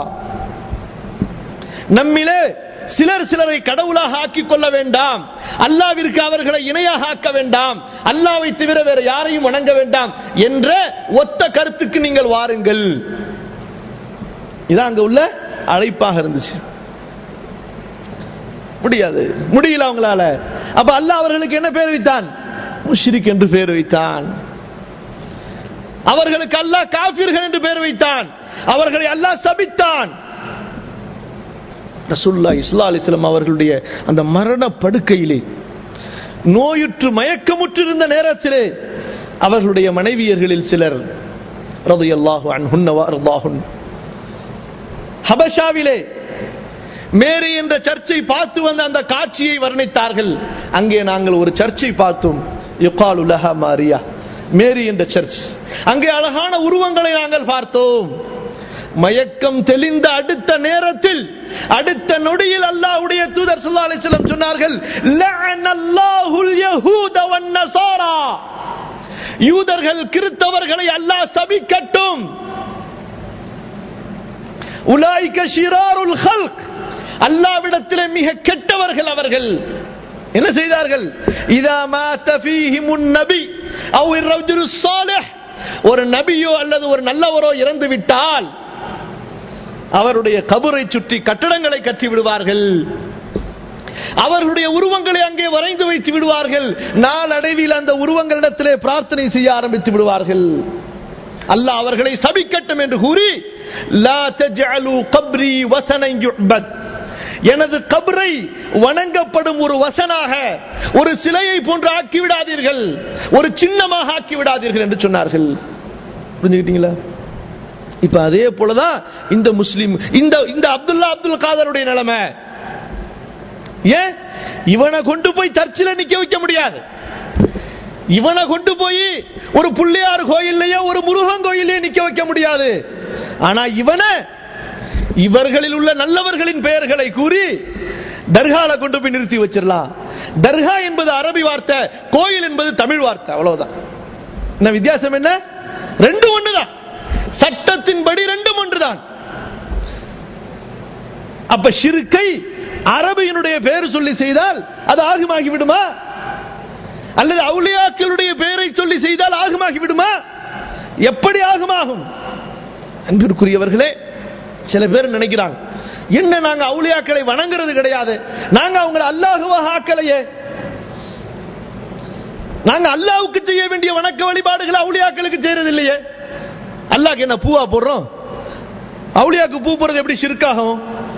நம்மிலே சிலர் சிலரை கடவுளாக ஆக்கிக் கொள்ள வேண்டாம் அல்லாவிற்கு அவர்களை இணையாக ஆக்க வேண்டாம் அல்லாவை தவிர வேற யாரையும் வணங்க வேண்டாம் என்ற ஒத்த கருத்துக்கு நீங்கள் வாருங்கள் இதான் அங்க உள்ள அழைப்பாக இருந்துச்சு முடியாது முடியல அவங்களால அப்ப அல்லாஹ் அவர்களுக்கு என்ன பேர் வைத்தான் முஷ்ரிக் என்று பேர் வைத்தான் அவர்களுக்கு அல்லாஹ் காஃபிர்கள் என்று பேர் வைத்தான் அவர்களை அல்லாஹ் சபித்தான் ரசூல்லா இஸ்லா அலிஸ்லாம் அவர்களுடைய அந்த மரண படுக்கையிலே நோயுற்று மயக்கமுற்று இருந்த நேரத்திலே அவர்களுடைய மனைவியர்களில் சிலர் ரதையல்லாஹு அன்ஹுன்ன வாரல்லாஹுன் ஹபஷாவிலே மேரி என்ற சர்ச்சை பார்த்து வந்த அந்த காட்சியை வர்ணித்தார்கள் அங்கே நாங்கள் ஒரு சர்ச்சை பார்த்தோம் யுகாலு லஹா மாரியா மேரி என்ற சர்ச் அங்கே அழகான உருவங்களை நாங்கள் பார்த்தோம் மயக்கம் தெளிந்த அடுத்த நேரத்தில் அடுத்த நொடியில் அல்லாஹ்வுடைய தூதர் ஸல்லல்லாஹு அலைஹி வஸல்லம் சொன்னார்கள் லஅனல்லாஹுல் யஹூத வன் நஸாரா யூதர்கள் கிறிஸ்தவர்களை அல்லாஹ் சபிக்கட்டும் உலாய்க ஷிராருல் ஹல்க் அல்லாவிடத்திலே மிக கெட்டவர்கள் அவர்கள் என்ன செய்தார்கள் இதா மாத ஃபீஹிமுன் நபி அவ் الرجل الصالح ஒரு நபியோ அல்லது ஒரு நல்லவரோ இறந்து விட்டால் அவருடைய கபரை சுற்றி கட்டடங்களை கட்டி விடுவார்கள் அவர்களுடைய உருவங்களை அங்கே வரைந்து வைத்து விடுவார்கள் நாளடைவில் அந்த உருவங்களிடத்திலே பிரார்த்தனை செய்ய ஆரம்பித்து விடுவார்கள் அல்லாஹ் அவர்களை சபிக்கட்டும் என்று கூறி லா தஜ்அலு கப்ரி வசனன் யுஅபத் எனது கபரை வணங்கப்படும் ஒரு வசனாக ஒரு சிலையை போன்று ஆக்கி விடாதீர்கள் ஒரு சின்னமாக ஆக்கி விடாதீர்கள் என்று சொன்னார்கள் புரிஞ்சுக்கிட்டீங்களா இப்ப அதே போலதான் இந்த முஸ்லிம் இந்த இந்த அப்துல்லா அப்துல் காதருடைய நிலைமை ஏன் இவனை கொண்டு போய் சர்ச்சில் நிக்க வைக்க முடியாது இவனை கொண்டு போய் ஒரு புள்ளியார் கோயில்லையோ ஒரு முருகன் கோயிலையோ நிக்க வைக்க முடியாது ஆனா இவனை இவர்களில் உள்ள நல்லவர்களின் பெயர்களை கூறி தர்கால கொண்டு போய் நிறுத்தி வச்சிடலாம் தர்கா என்பது அரபி வார்த்தை கோயில் என்பது தமிழ் வார்த்தை அவ்வளவுதான் என்ன வித்தியாசம் என்ன ரெண்டு ஒண்ணுதான் சட்டத்தின்படி ரெண்டும் ஒன்றுதான் அப்ப ஷிருக்கை அரபியினுடைய பெயர் சொல்லி செய்தால் அது ஆகுமாகி விடுமா அல்லது அவுளியாக்களுடைய பெயரை சொல்லி செய்தால் ஆகுமாகி விடுமா எப்படி ஆகுமாகும் அன்பிற்குரியவர்களே சில பேர் நினைக்கிறாங்க என்ன நாங்க அவுளியாக்களை வணங்குறது கிடையாது நாங்க அவங்களை அல்லாஹுவாக ஆக்கலையே நாங்க அல்லாவுக்கு செய்ய வேண்டிய வணக்க வழிபாடுகளை அவுளியாக்களுக்கு செய்யறது இல்லையே அல்லாஹ்க்கு என்ன பூவா போடுறோம் அவுளியாக்கு பூ போடுறது எப்படி ஷிர்காகும்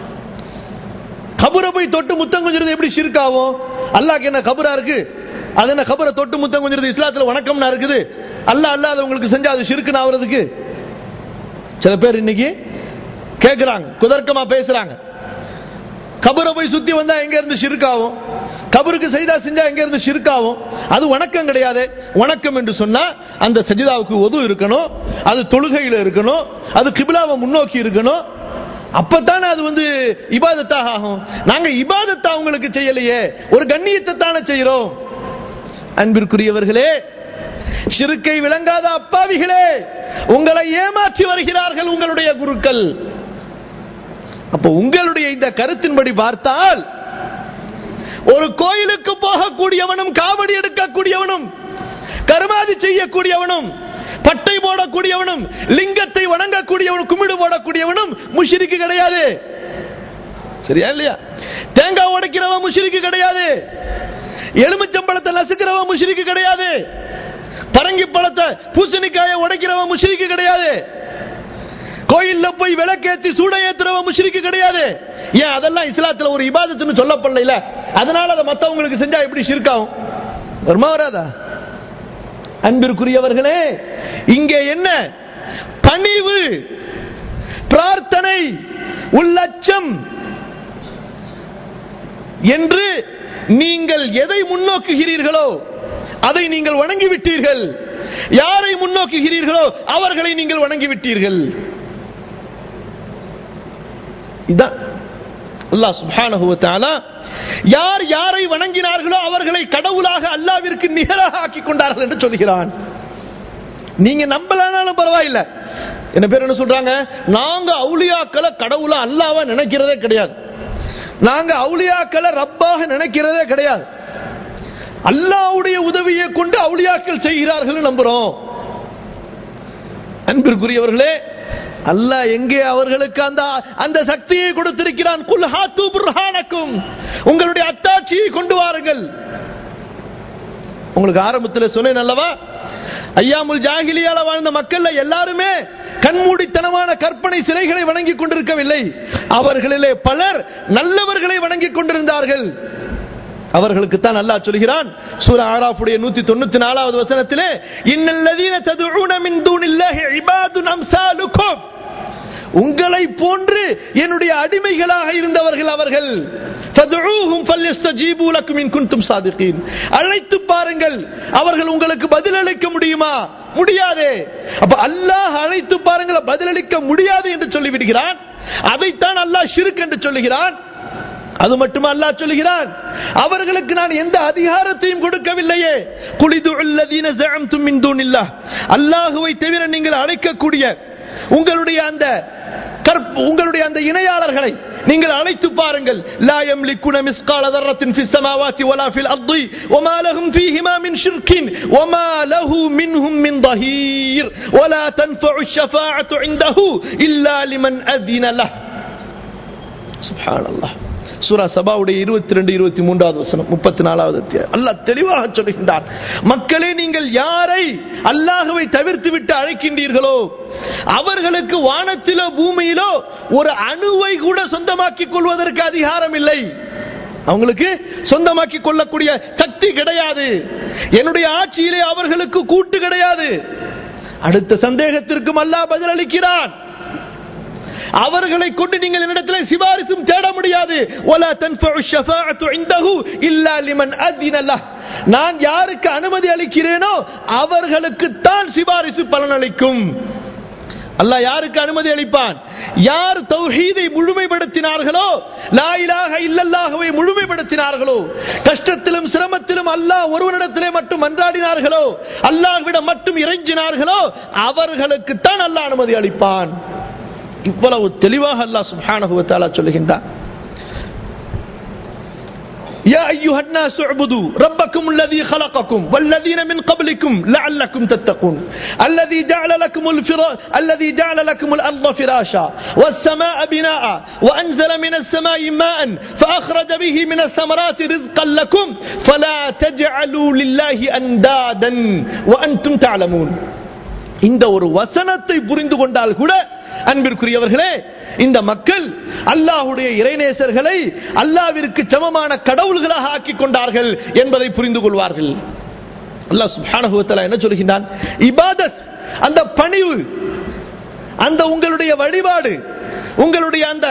கபரை போய் தொட்டு முத்தம் கொஞ்சிறது எப்படி ஷிர்காகும் அல்லாஹ்க்கு என்ன கபரா இருக்கு அது என்ன கபரை தொட்டு முத்தம் கொஞ்சிறது இஸ்லாத்துல வணக்கம்னா இருக்குது அல்லாஹ் அல்லாத உங்களுக்கு செஞ்சா அது ஷிர்க்குன்னு ஆகுறதுக்கு சில பேர் இன்னைக்கு கேட்கிறாங்க குதர்க்கமா பேசுறாங்க கபரை போய் சுத்தி வந்தா எங்க இருந்து ஷிர்காவும் கபருக்கு செய்தா செஞ்சா எங்க இருந்து ஷிர்காவும் அது வணக்கம் கிடையாது வணக்கம் என்று சொன்னா அந்த சஜிதாவுக்கு ஒது இருக்கணும் அது தொழுகையில இருக்கணும் அது கிபிலாவை முன்னோக்கி இருக்கணும் அப்பத்தானே அது வந்து இபாதத்தாக ஆகும் நாங்க இபாதத்தை அவங்களுக்கு செய்யலையே ஒரு கண்ணியத்தை தானே செய்யறோம் அன்பிற்குரியவர்களே ஷிருக்கை விளங்காத அப்பாவிகளே உங்களை ஏமாற்றி வருகிறார்கள் உங்களுடைய குருக்கள் அப்ப உங்களுடைய இந்த கருத்தின்படி பார்த்தால் ஒரு கோயிலுக்கு போகக்கூடியவனும் காவடி எடுக்கக்கூடியவனும் கருமாதி செய்யக்கூடியவனும் பட்டை போடக்கூடியவனும் லிங்கத்தை வணங்கக்கூடியவனும் குமிடு போடக்கூடியவனும் முஷிரிக்கு கிடையாது சரியா இல்லையா தேங்காய் உடைக்கிறவன் முஷிரிக்கு கிடையாது எலுமிச்சம்பழத்தை நசுக்கிறவன் முஷிரிக்கு கிடையாது பரங்கி பழத்தை பூசணிக்காயை உடைக்கிறவன் முஷிரிக்கு கிடையாது கோயில்ல போய் விளக்கேத்தி சூட ஏத்துறவன் முஷிரிக்கு கிடையாது ஏன் அதெல்லாம் இஸ்லாத்துல ஒரு இபாதத்துன்னு சொல்லப்படல அதனால அதை மத்தவங்களுக்கு செஞ்சா எப்படி ஷிர்காவும் வருமா வராதா அன்பிற்குரியவர்களே இங்கே என்ன பணிவு பிரார்த்தனை உள்ளச்சம் என்று நீங்கள் எதை முன்னோக்குகிறீர்களோ அதை நீங்கள் வணங்கி விட்டீர்கள் யாரை முன்னோக்குகிறீர்களோ அவர்களை நீங்கள் வணங்கி விட்டீர்கள் இதான் அல்லாஹ் சுப்ஹானஹு வ தஆலா யார் யாரை வணங்கினார்களோ அவர்களை கடவுளாக அல்லாவிற்கு நிகராக ஆக்கி கொண்டார்கள் என்று சொல்கிறான் நீங்க நம்பலனாலும் பரவாயில்லை என்ன பேர் என்ன சொல்றாங்க நாங்க அவுலியாக்களை கடவுளா அல்லாவா நினைக்கிறதே கிடையாது நாங்க அவுலியாக்களை ரப்பாக நினைக்கிறதே கிடையாது அல்லாவுடைய உதவியை கொண்டு அவுலியாக்கள் செய்கிறார்கள் நம்புறோம் அன்பிற்குரியவர்களே அல்லாஹ் எங்கே அவர்களுக்கு அந்த அந்த சக்தியை கொடுத்திருக்கிறான் குல் ஹாத்து புர்ஹானக்கும் உங்களுடைய அத்தாட்சியை கொண்டு வாருங்கள் உங்களுக்கு ஆரம்பத்தில் சொன்னேன் அல்லவா ஐயாமுல் ஜாகிலியால வாழ்ந்த மக்கள் எல்லாருமே கண்மூடித்தனமான கற்பனை சிலைகளை வணங்கிக் கொண்டிருக்கவில்லை அவர்களிலே பலர் நல்லவர்களை வணங்கிக் கொண்டிருந்தார்கள் அவர்களுக்கு தான் அல்லாஹ் சொல்கிறான் சூரா ஆராஃபுடைய நூத்தி தொண்ணூத்தி நாலாவது வசனத்திலே இன்னல்லதீன ததுஊன மின் தூனில்லாஹி இபாதுன் அம்சாலுக்கும் உங்களை போன்று என்னுடைய அடிமைகளாக இருந்தவர்கள் அவர்கள் ஃபதுஊஹும் ஃபல்யஸ்தஜீபு லக்கும் இன் குன்தும் சாதிகீன் அழைத்து பாருங்கள் அவர்கள் உங்களுக்கு பதிலளிக்க முடியுமா முடியாதே அப்ப அல்லாஹ் அழைத்து பாருங்கள் பதிலளிக்க முடியாது என்று சொல்லி விடுகிறான் அதைத்தான் அல்லாஹ் ஷிர்க் என்று சொல்லுகிறான் அது மட்டும் அல்லாஹ் சொல்லுகிறான் அவர்களுக்கு நான் எந்த அதிகாரத்தையும் கொடுக்கவில்லையே குளிது உள்ளதீன ஜஅம்தும் மின் தூனில்லாஹ் அல்லாஹ்வை தவிர நீங்கள் அழைக்கக்கூடிய உங்களுடைய அந்த கற்ப உங்களுடைய அந்த இணையாளர்களை நீங்கள் அழைத்து பாருங்கள் லா யம்லிகுன மிஸ்கால தர்ரத்தின் ஃபிஸ் ஸமாவாத்தி வலா ஃபில் அர்தி வமா லஹும் ஃபீஹிமா மின் ஷிர்கின் வமா லஹு மின்ஹும் மின் ظهير ولا تنفع الشفاعة عنده إلا لمن أذن له سبحان الله சூரா சபாவுடைய இருபத்தி ரெண்டு இருபத்தி மூன்றாவது வசனம் முப்பத்தி நாலாவது அத்தியாயம் அல்லாஹ் தெளிவாக சொல்கின்றான் மக்களே நீங்கள் யாரை அல்லாஹுவை தவிர்த்து விட்டு அழைக்கின்றீர்களோ அவர்களுக்கு வானத்திலோ பூமியிலோ ஒரு அணுவை கூட சொந்தமாக்கிக் கொள்வதற்கு அதிகாரம் இல்லை அவங்களுக்கு சொந்தமாக்கி கொள்ளக்கூடிய சக்தி கிடையாது என்னுடைய ஆட்சியிலே அவர்களுக்கு கூட்டு கிடையாது அடுத்த சந்தேகத்திற்கும் அல்லாஹ் பதிலளிக்கிறான் அவர்களை கொண்டு நீங்கள் என்னிடத்தில் சிபாரிசும் தேட முடியாது ولا تنفع الشفاعة عنده إلا لمن أذن له நான் யாருக்கு அனுமதி அளிக்கிறேனோ அவர்களுக்கு தான் சிபாரிசு பலனளிக்கும் அல்லாஹ் யாருக்கு அனுமதி அளிப்பான் யார் தௌஹீதை முழுமைப்படுத்தினார்களோ லா இலாஹ இல்லல்லாஹுவை முழுமைப்படுத்தினார்களோ கஷ்டத்திலும் சிரமத்திலும் அல்லாஹ் ஒருவனிடத்திலே மட்டும் மன்றாடினார்களோ அல்லாஹ்விடம் மட்டும் இறைஞ்சினார்களோ அவர்களுக்கு தான் அல்லாஹ் அனுமதி அளிப்பான் இவ்வளவு தெளிவாக அல்லாஹ் சுப்ஹானஹு வ தஆலா சொல்லுகின்றான் يا أيها الناس اعبدوا ربكم الذي خلقكم والذين من قبلكم لعلكم تتقون الذي جعل لكم الفرا الذي جعل لكم الأرض فراشا والسماء بناء وأنزل من السماء ماء فأخرج به من الثمرات رزقا لكم فلا تجعلوا لله أندادا وأنتم تعلمون இந்த ஒரு வசனத்தை புரிந்து கொண்டால் கூட அன்பிற்குரியவர்களே இந்த மக்கள் அல்லாஹுடைய இறைநேசர்களை அல்லாவிற்கு சமமான கடவுள்களாக ஆக்கிக் கொண்டார்கள் என்பதை புரிந்து கொள்வார்கள் அல்லாஹ் சுப்ஹானஹு வ தஆலா என்ன சொல்கின்றான் இபாதத் அந்த பணிவு அந்த உங்களுடைய வழிபாடு உங்களுடைய அந்த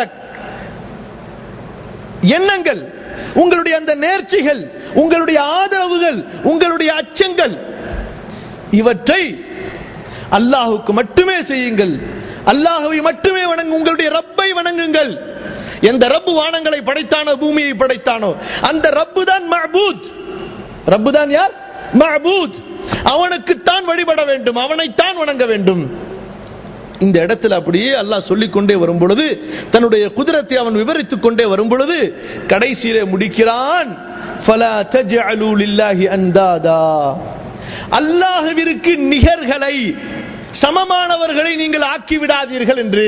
எண்ணங்கள் உங்களுடைய அந்த நேர்ச்சிகள் உங்களுடைய ஆதரவுகள் உங்களுடைய அச்சங்கள் இவற்றை அல்லாஹுக்கு மட்டுமே செய்யுங்கள் அல்லாஹுவை மட்டுமே வணங்கு உங்களுடைய ரப்பை வணங்குங்கள் எந்த ரப்பு வானங்களை படைத்தானோ பூமியை படைத்தானோ அந்த ரப்பு தான் மஹபூத் ரப்பு தான் யார் மஹபூத் அவனுக்குத்தான் வழிபட வேண்டும் அவனைத்தான் வணங்க வேண்டும் இந்த இடத்துல அப்படியே அல்லாஹ் சொல்லிக் கொண்டே வரும் பொழுது தன்னுடைய குதிரத்தை அவன் விவரித்துக் கொண்டே வரும் பொழுது கடைசியிலே முடிக்கிறான் ஃபலா தஜ்அலூ லில்லாஹி அந்தாதா அல்லாஹ்விற்கு நிகர்களை சமமானவர்களை நீங்கள் ஆக்கி விடாதீர்கள் என்று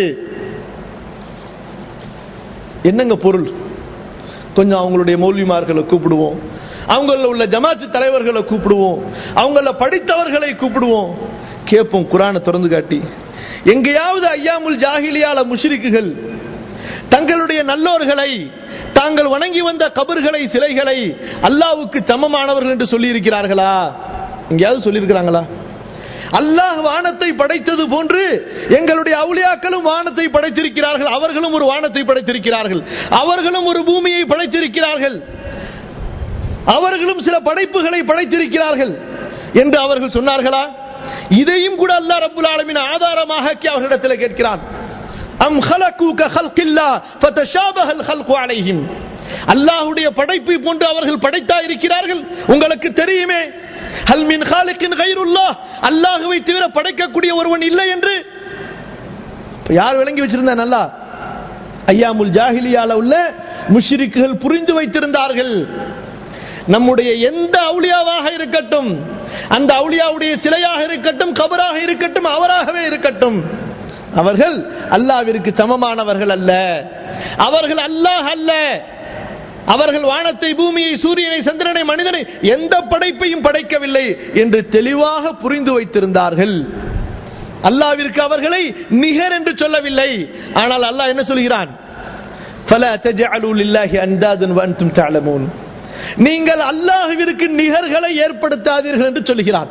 என்னங்க பொருள் கொஞ்சம் அவங்களுடைய மௌல்விமார்களை கூப்பிடுவோம் அவங்கள உள்ள ஜமாத்து தலைவர்களை கூப்பிடுவோம் அவங்கள படித்தவர்களை கூப்பிடுவோம் கேட்போம் குரானை திறந்து காட்டி எங்கேயாவது ஐயாமுல் ஜாகிலியால முஷ்ரிக்குகள் தங்களுடைய நல்லோர்களை தாங்கள் வணங்கி வந்த கபர்களை சிலைகளை அல்லாவுக்கு சமமானவர்கள் என்று சொல்லி இருக்கிறார்களா எங்கேயாவது சொல்லியிருக்கிறாங்களா அல்லாஹ் வானத்தை படைத்தது போன்று எங்களுடைய அவுளியாக்களும் வானத்தை படைத்திருக்கிறார்கள் அவர்களும் ஒரு வானத்தை படைத்திருக்கிறார்கள் அவர்களும் ஒரு பூமியை படைத்திருக்கிறார்கள் அவர்களும் சில படைப்புகளை படைத்திருக்கிறார்கள் என்று அவர்கள் சொன்னார்களா இதையும் கூட அல்லாஹ் ரப்புல் ஆலமீன் ஆதாரமாக ஆக்கி அவர்களிடத்தில் கேட்கிறான் அம் ஹலகு கஹல்கில்லா ஃபதஷாபஹல் ஹல்கு அலைஹிம் அல்லாஹ்வுடைய படைப்பை போன்று அவர்கள் படைத்தா இருக்கிறார்கள் உங்களுக்கு தெரியுமே ஹல் மின் ஹாலிக்கின் கைருல்லாஹ் அல்லாஹுவை தவிர படைக்கக்கூடிய ஒருவன் இல்லை என்று இப்ப யார் விளங்கி வச்சிருந்தா நல்லா ஐயாமுல் ஜாஹிலியால உள்ள முஷ்ரிக்குகள் புரிந்து வைத்திருந்தார்கள் நம்முடைய எந்த அவுளியாவாக இருக்கட்டும் அந்த அவுளியாவுடைய சிலையாக இருக்கட்டும் கபராக இருக்கட்டும் அவராகவே இருக்கட்டும் அவர்கள் அல்லாவிற்கு சமமானவர்கள் அல்ல அவர்கள் அல்லாஹ் அல்ல அவர்கள் வானத்தை பூமியை சூரியனை சந்திரனை மனிதனை எந்த படைப்பையும் படைக்கவில்லை என்று தெளிவாக புரிந்து வைத்திருந்தார்கள் அல்லாவிற்கு அவர்களை நிகர் என்று சொல்லவில்லை ஆனால் அல்லாஹ் என்ன சொல்கிறான் فَلَا تَجْعَلُوا لِلَّهِ أَنْدَادًا وَأَنْتُمْ تَعْلَمُونَ நீங்கள் அல்லாஹ்விற்கு நிகர்களை ஏற்படுத்தாதீர்கள் என்று சொல்கிறான்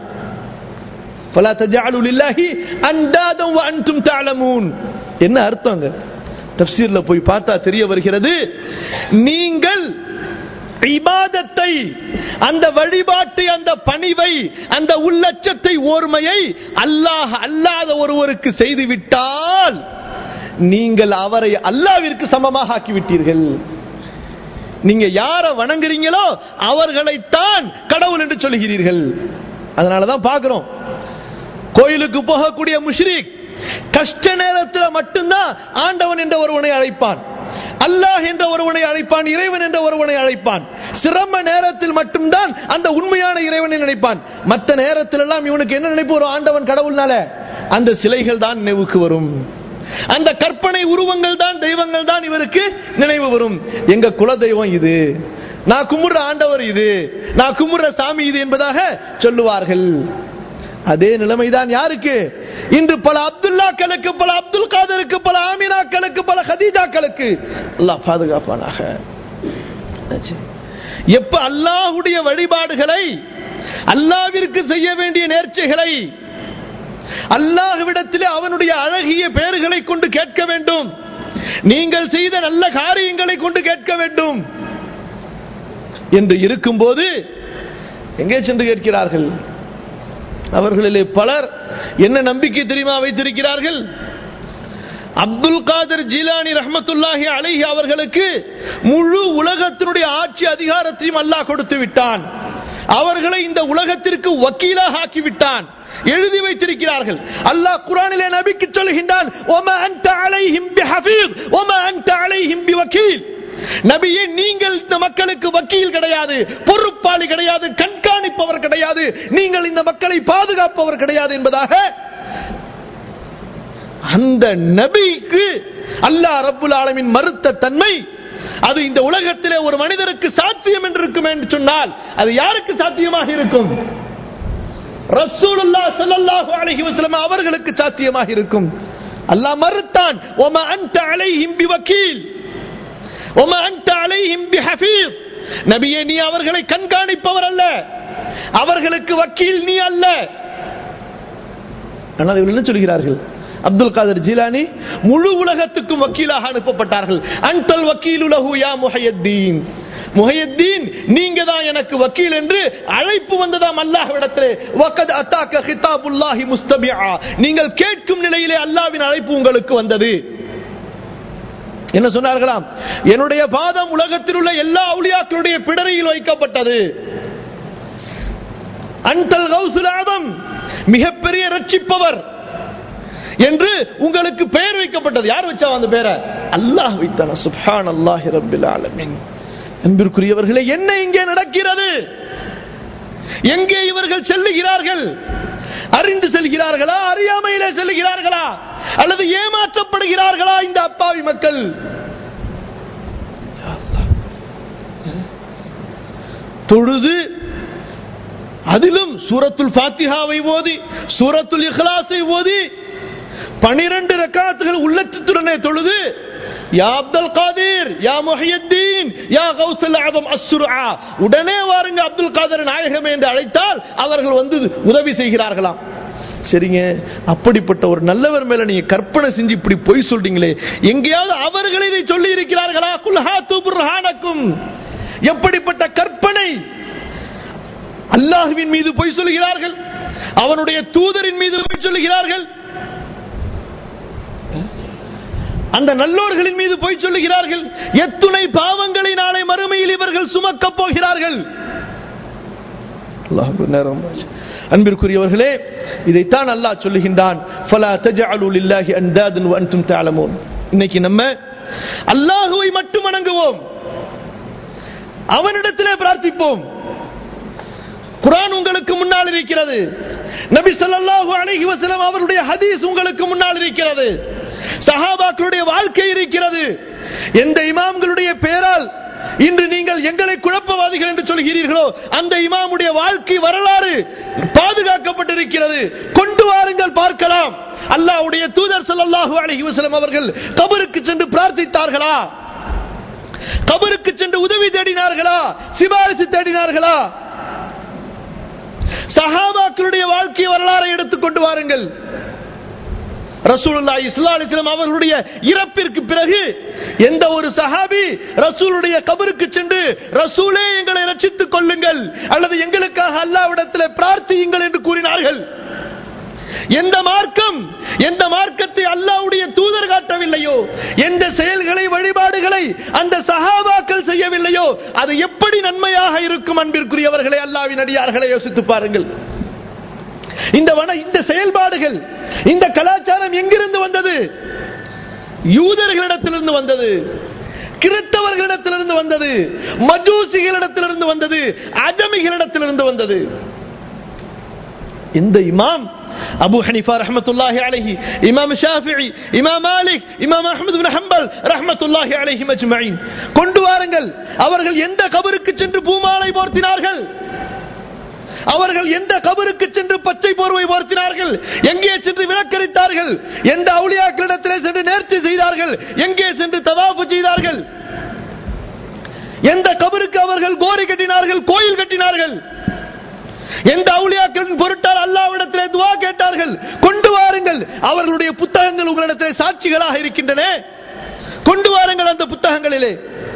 فَلَا تَجْعَلُوا لِلَّهِ أَنْدَادًا وَأَنْتُمْ تَعْلَمُونَ என்ன அர்த்தங்க தப்சீர்ல போய் பார்த்தா தெரிய வருகிறது நீங்கள் இபாதத்தை அந்த வழிபாட்டை அந்த பணிவை அந்த உள்ளச்சத்தை ஓர்மையை அல்லாஹ் அல்லாத ஒருவருக்கு செய்து விட்டால் நீங்கள் அவரை அல்லாவிற்கு சமமாக ஆக்கிவிட்டீர்கள் நீங்க யார வணங்குறீங்களோ அவர்களைத்தான் கடவுள் என்று சொல்கிறீர்கள் அதனாலதான் பார்க்கிறோம் கோயிலுக்கு போகக்கூடிய முஷ்ரிக் கஷ்ட நேரத்தில் மட்டும்தான் ஆண்டவன் என்ற ஒருவனை அழைப்பான் அல்லாஹ் என்ற ஒருவனை அழைப்பான் இறைவன் என்ற ஒருவனை அழைப்பான் சிரம நேரத்தில் மட்டும்தான் அந்த உண்மையான இறைவனை நினைப்பான் மற்ற நேரத்தில் எல்லாம் இவனுக்கு என்ன நினைப்பு வரும் ஆண்டவன் கடவுள்னால அந்த சிலைகள் தான் நினைவுக்கு வரும் அந்த கற்பனை உருவங்கள் தான் தெய்வங்கள் தான் இவருக்கு நினைவு வரும் எங்க குல தெய்வம் இது நான் கும்பிடுற ஆண்டவர் இது நான் கும்பிடுற சாமி இது என்பதாக சொல்லுவார்கள் அதே நிலைமைதான் யாருக்கு இன்று பல அப்துல்லாக்களுக்கு பல அப்துல் காதருக்கு பல ஆமினாக்களுக்கு பல ஹதீஜாக்களுக்கு அல்லாஹ் பாதுகாப்பானாக எப்ப அல்லாஹுடைய வழிபாடுகளை அல்லாவிற்கு செய்ய வேண்டிய நேர்ச்சைகளை அல்லாஹ்விடத்திலே அவனுடைய அழகிய பெயர்களை கொண்டு கேட்க வேண்டும் நீங்கள் செய்த நல்ல காரியங்களை கொண்டு கேட்க வேண்டும் என்று இருக்கும்போது எங்கே சென்று கேட்கிறார்கள் அவர்களிலே பலர் என்ன நம்பிக்கை தெரியுமா வைத்திருக்கிறார்கள் அப்துல் காதர் ஜீலானி ரஹமத்துல்லாஹி அலைஹி அவர்களுக்கு முழு உலகத்தினுடைய ஆட்சி அதிகாரத்தையும் அல்லாஹ் கொடுத்து விட்டான் அவர்களை இந்த உலகத்திற்கு வக்கீலாக ஆக்கி விட்டான் எழுதி வைத்திருக்கிறார்கள் அல்லாஹ் குரானிலே நபிக்கு சொல்கின்றான் ஒம அன்ட அலைஹிம் பிஹஃபீஸ் ஒம அன்ட அலைஹிம் பிவக்கீல் நபியே நீங்கள் இந்த மக்களுக்கு வக்கீல் கிடையாது பொறுப்பாளி கிடையாது கண்காணிப்பவர் கிடையாது நீங்கள் இந்த மக்களை பாதுகாப்பவர் கிடையாது என்பதாக அந்த நபிக்கு அல்லாஹ் ரப்புல் ஆலமின் மறுத்த தன்மை அது இந்த உலகத்திலே ஒரு மனிதருக்கு சாத்தியம் என்று இருக்கும் என்று சொன்னால் அது யாருக்கு சாத்தியமாக இருக்கும் ரசூலுல்லாஹ் ஸல்லல்லாஹு அலைஹி வஸல்லம் அவர்களுக்கு சாத்தியமாக இருக்கும் அல்லாஹ் மறுத்தான் ஒம அன்ட அலைஹிம் பிவக்கீல் ஒம அன்ட அலைஹிம் பிஹஃபீஸ் நபியே நீ அவர்களை கண்காணிப்பவர் அல்ல அவர்களுக்கு வக்கீல் நீ அல்ல ஆனால் இவர்கள் என்ன சொல்கிறார்கள் அப்துல் காதர் ஜிலானி முழு உலகத்துக்கும் வக்கீலாக அனுப்பப்பட்டார்கள் அன்டல் வக்கீல் உலகு யா முஹையத்தீன் முஹையத்தீன் நீங்க தான் எனக்கு வக்கீல் என்று அழைப்பு வந்ததாம் அல்லாஹ்விடத்திலே வக்கத் அத்தாக்க ஹிதாபுல்லாஹி முஸ்தபிஆ நீங்கள் கேட்கும் நிலையிலே அல்லாஹ்வின் அழைப்பு உங்களுக்கு வந்தது என்ன சொன்னார்களாம் என்னுடைய பாதம் உலகத்தில் உள்ள எல்லா அவுளியாக்களுடைய பிடரையில் வைக்கப்பட்டது அன்டல் கௌசுல் ஆதம் மிகப்பெரிய ரட்சிப்பவர் என்று உங்களுக்கு பெயர் வைக்கப்பட்டது யார் வச்சா அந்த பெயரை அல்லாஹ் வைத்தான சுப்ஹான் அல்லாஹி ரப்பில் ஆலமீன் அன்பிற்குரியவர்களே என்ன இங்கே நடக்கிறது எங்கே இவர்கள் செல்லுகிறார்கள் அறிந்து செல்கிறார்களா அறியாமையிலே செல்லுகிறார்களா அல்லது ஏமாற்றப்படுகிறார்களா இந்த அப்பாவி மக்கள் தொழுது அதிலும் சூரத்துல் ஃபாத்திஹாவை ஓதி சூரத்துல் இஹ்லாஸை ஓதி பனிரெண்டு ரக்காத்துகள் உள்ளத்துடனே தொழுது யா அப்துல் காதிர் யா முஹியத்தீன் யா கௌசல் ஆதம் அஸ்ஸுர்ஆ உடனே வாருங்க அப்துல் காதர் நாயகம் என்று அழைத்தால் அவர்கள் வந்து உதவி செய்கிறார்களாம் சரிங்க அப்படிப்பட்ட ஒரு நல்லவர் மேல நீங்க கற்பனை செஞ்சு இப்படி பொய் சொல்றீங்களே எங்கேயாவது அவர்கள் இதை சொல்லி இருக்கிறார்களா குல்ஹாத்து புர்ஹானக்கும் எப்படிப்பட்ட கற்பனை அல்லாஹுவின் மீது பொய் சொல்லுகிறார்கள் அவனுடைய தூதரின் மீது பொய் சொல்லுகிறார்கள் அந்த நல்லோர்களின் மீது பொய் சொல்லுகிறார்கள் எத்துணை பாவங்களை நாளை மறுமையில் இவர்கள் சுமக்கப் போகிறார்கள் நேரம் அன்பிற்குரியவர்களே இதைத்தான் அல்லாஹ் சொல்லுகின்றான் ஃபலா தஜஅலு லில்லாஹி அன்தாதன் வ அன்தும் தஅலமூன் இன்னைக்கு நம்ம அல்லாஹ்வை மட்டும் வணங்குவோம் அவனிடத்திலே பிரார்த்திப்போம் குரான் உங்களுக்கு முன்னால் இருக்கிறது நபி ஸல்லல்லாஹு அலைஹி வஸல்லம் அவருடைய ஹதீஸ் உங்களுக்கு முன்னால் இருக்கிறது சஹாபாக்களுடைய வாழ்க்கை இருக்கிறது எந்த இமாம்களுடைய பெயரால் இன்று நீங்கள் எங்களை குழப்பவாதிகள் என்று சொல்கிறீர்களோ அந்த இமாமுடைய வாழ்க்கை வரலாறு பாதுகாக்கப்பட்டிருக்கிறது கொண்டு வாருங்கள் பார்க்கலாம் அல்லாஹ்வுடைய தூதர் ஸல்லல்லாஹு அலைஹி வஸல்லம் அவர்கள் கபருக்கு சென்று பிரார்த்தித்தார்களா கபருக்கு சென்று உதவி தேடினார்களா சிபாரிசு தேடினார்களா சஹாபாக்களுடைய வாழ்க்கை வரலாறை எடுத்துக் கொண்டு வாருங்கள் ரசூலுல்லாஹி ஸல்லல்லாஹு அலைஹி வஸல்லம் அவர்களுடைய இறப்பிற்கு பிறகு எந்த ஒரு சஹாபி ரசூலுடைய கபருக்கு சென்று ரசூலே எங்களை ரட்சித்துக் கொள்ளுங்கள் அல்லது எங்களுக்காக அல்லாஹ்விடத்தில் பிரார்த்தியுங்கள் என்று கூறினார்கள் எந்த மார்க்கம் எந்த மார்க்கத்தை அல்லாஹ்வுடைய தூதர் காட்டவில்லையோ எந்த செயல்களை வழிபாடுகளை அந்த சஹாபாக்கள் செய்யவில்லையோ அது எப்படி நன்மையாக இருக்கும் அன்பிற்குரியவர்களை அல்லாஹ்வின் அடியார்களை யோசித்து பாருங்கள் இந்த வன இந்த செயல்பாடுகள் இந்த கலாச்சாரம் எங்கிருந்து வந்தது யூதர்களிடத்திலிருந்து வந்தது கிறிஸ்தவர்களிடத்திலிருந்து வந்தது மஜூசிகளிடத்திலிருந்து வந்தது அஜமிகளிடத்திலிருந்து வந்தது இந்த இமாம் அபு ஹனிஃபா ரஹ்மத்துல்லாஹி அலைஹி இமாம் ஷாஃபிஇ இமாம் மாலிக் இமாம் அஹ்மது பின் ஹம்பல் ரஹ்மத்துல்லாஹி அலைஹி மஜ்மஈன் கொண்டு வாருங்கள் அவர்கள் எந்த கபருக்கு சென்று பூமாலை போர்த்தினார்கள் அவர்கள் எந்த கபருக்கு சென்று பச்சை போர்வை போர்த்தினார்கள் எங்கே சென்று விளக்கரித்தார்கள் எந்த அவுளியாக்களிடத்திலே சென்று நேர்ச்சி செய்தார்கள் எங்கே சென்று தவாஃபு செய்தார்கள் எந்த கபருக்கு அவர்கள் கோரி கட்டினார்கள் கோயில் கட்டினார்கள் எந்த அவுளியாக்களின் பொருட்டால் அல்லாவிடத்திலே துவா கேட்டார்கள் கொண்டு வாருங்கள் அவர்களுடைய புத்தகங்கள் உங்களிடத்திலே சாட்சிகளாக இருக்கின்றன கொண்டு வாருங்கள் அந்த புத்தகங்களிலே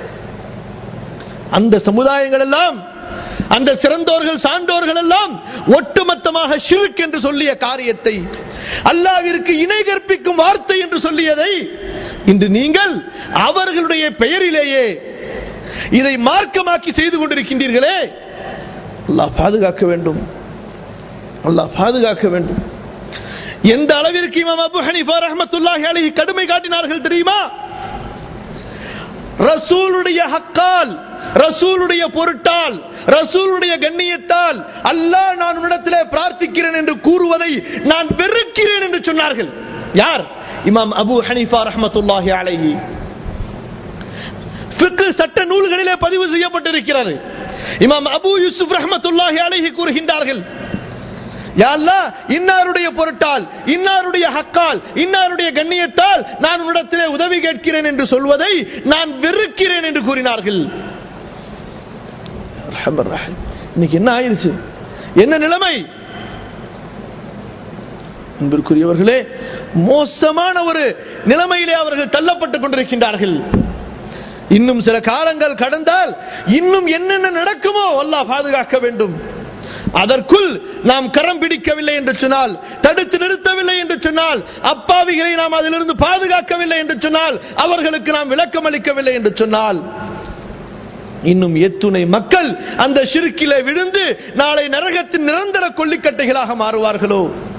அந்த சமுதாயங்கள் எல்லாம் அந்த சிறந்தோர்கள் சான்றோர்கள் எல்லாம் ஒட்டுமொத்தமாக ஷிர்க் என்று சொல்லிய காரியத்தை அல்லாவிற்கு இணை கற்பிக்கும் வார்த்தை என்று சொல்லியதை இன்று நீங்கள் அவர்களுடைய பெயரிலேயே இதை மார்க்கமாக்கி செய்து கொண்டிருக்கின்றீர்களே அல்லாஹ் பாதுகாக்க வேண்டும் அல்லாஹ் பாதுகாக்க வேண்டும் எந்த அளவிற்கு இமாம் அபு ஹனிஃபா ரஹ்மத்துல்லாஹி அலைஹி கடுமை காட்டினார்கள் தெரியுமா ரசூலுடைய ஹக்கால் ரசூலுடைய பொருட்டால் ரசூலுடைய கண்ணியத்தால் அல்லாஹ் நான் உன்னிடத்திலே பிரார்த்திக்கிறேன் என்று கூறுவதை நான் வெறுக்கிறேன் என்று சொன்னார்கள் யார் இமாம் அபு ஹனிஃபா ரஹ்மத்துல்லாஹி அலைஹி ஃபிக்கு சட்ட நூல்களிலே பதிவு செய்யப்பட்டிருக்கிறது இமாம் அபு யூசுப் ரஹ்மத்துல்லாஹி அலைஹி கூறுகின்றார்கள் யா அல்லாஹ் இன்னாருடைய பொருட்டால் இன்னாருடைய ஹக்கால் இன்னாருடைய கண்ணியத்தால் நான் உன்னிடத்திலே உதவி கேட்கிறேன் என்று சொல்வதை நான் வெறுக்கிறேன் என்று கூறினார்கள் ரஹ்மர் ரஹீம். இன்னைக்கு என்ன ஆயிருச்சு என்ன நிலைமை அன்பிற்குரியவர்களே மோசமான ஒரு நிலைமையிலே அவர்கள் தள்ளப்பட்டுக் கொண்டிருக்கின்றார்கள் இன்னும் சில காலங்கள் கடந்தால் இன்னும் என்னென்ன நடக்குமோ அல்லாஹ் பாதுகாக்க வேண்டும் அதற்குள் நாம் கரம் பிடிக்கவில்லை என்று சொன்னால் தடுத்து நிறுத்தவில்லை என்று சொன்னால் அப்பாவிகளை நாம் அதிலிருந்து பாதுகாக்கவில்லை என்று சொன்னால் அவர்களுக்கு நாம் விளக்கம் அளிக்கவில்லை என்று சொன்னால் இன்னும் எத்துணை மக்கள் அந்த ஷிருக்கிலே விழுந்து நாளை நரகத்தின் நிரந்தர கொல்லிக்கட்டைகளாக மாறுவார்களோ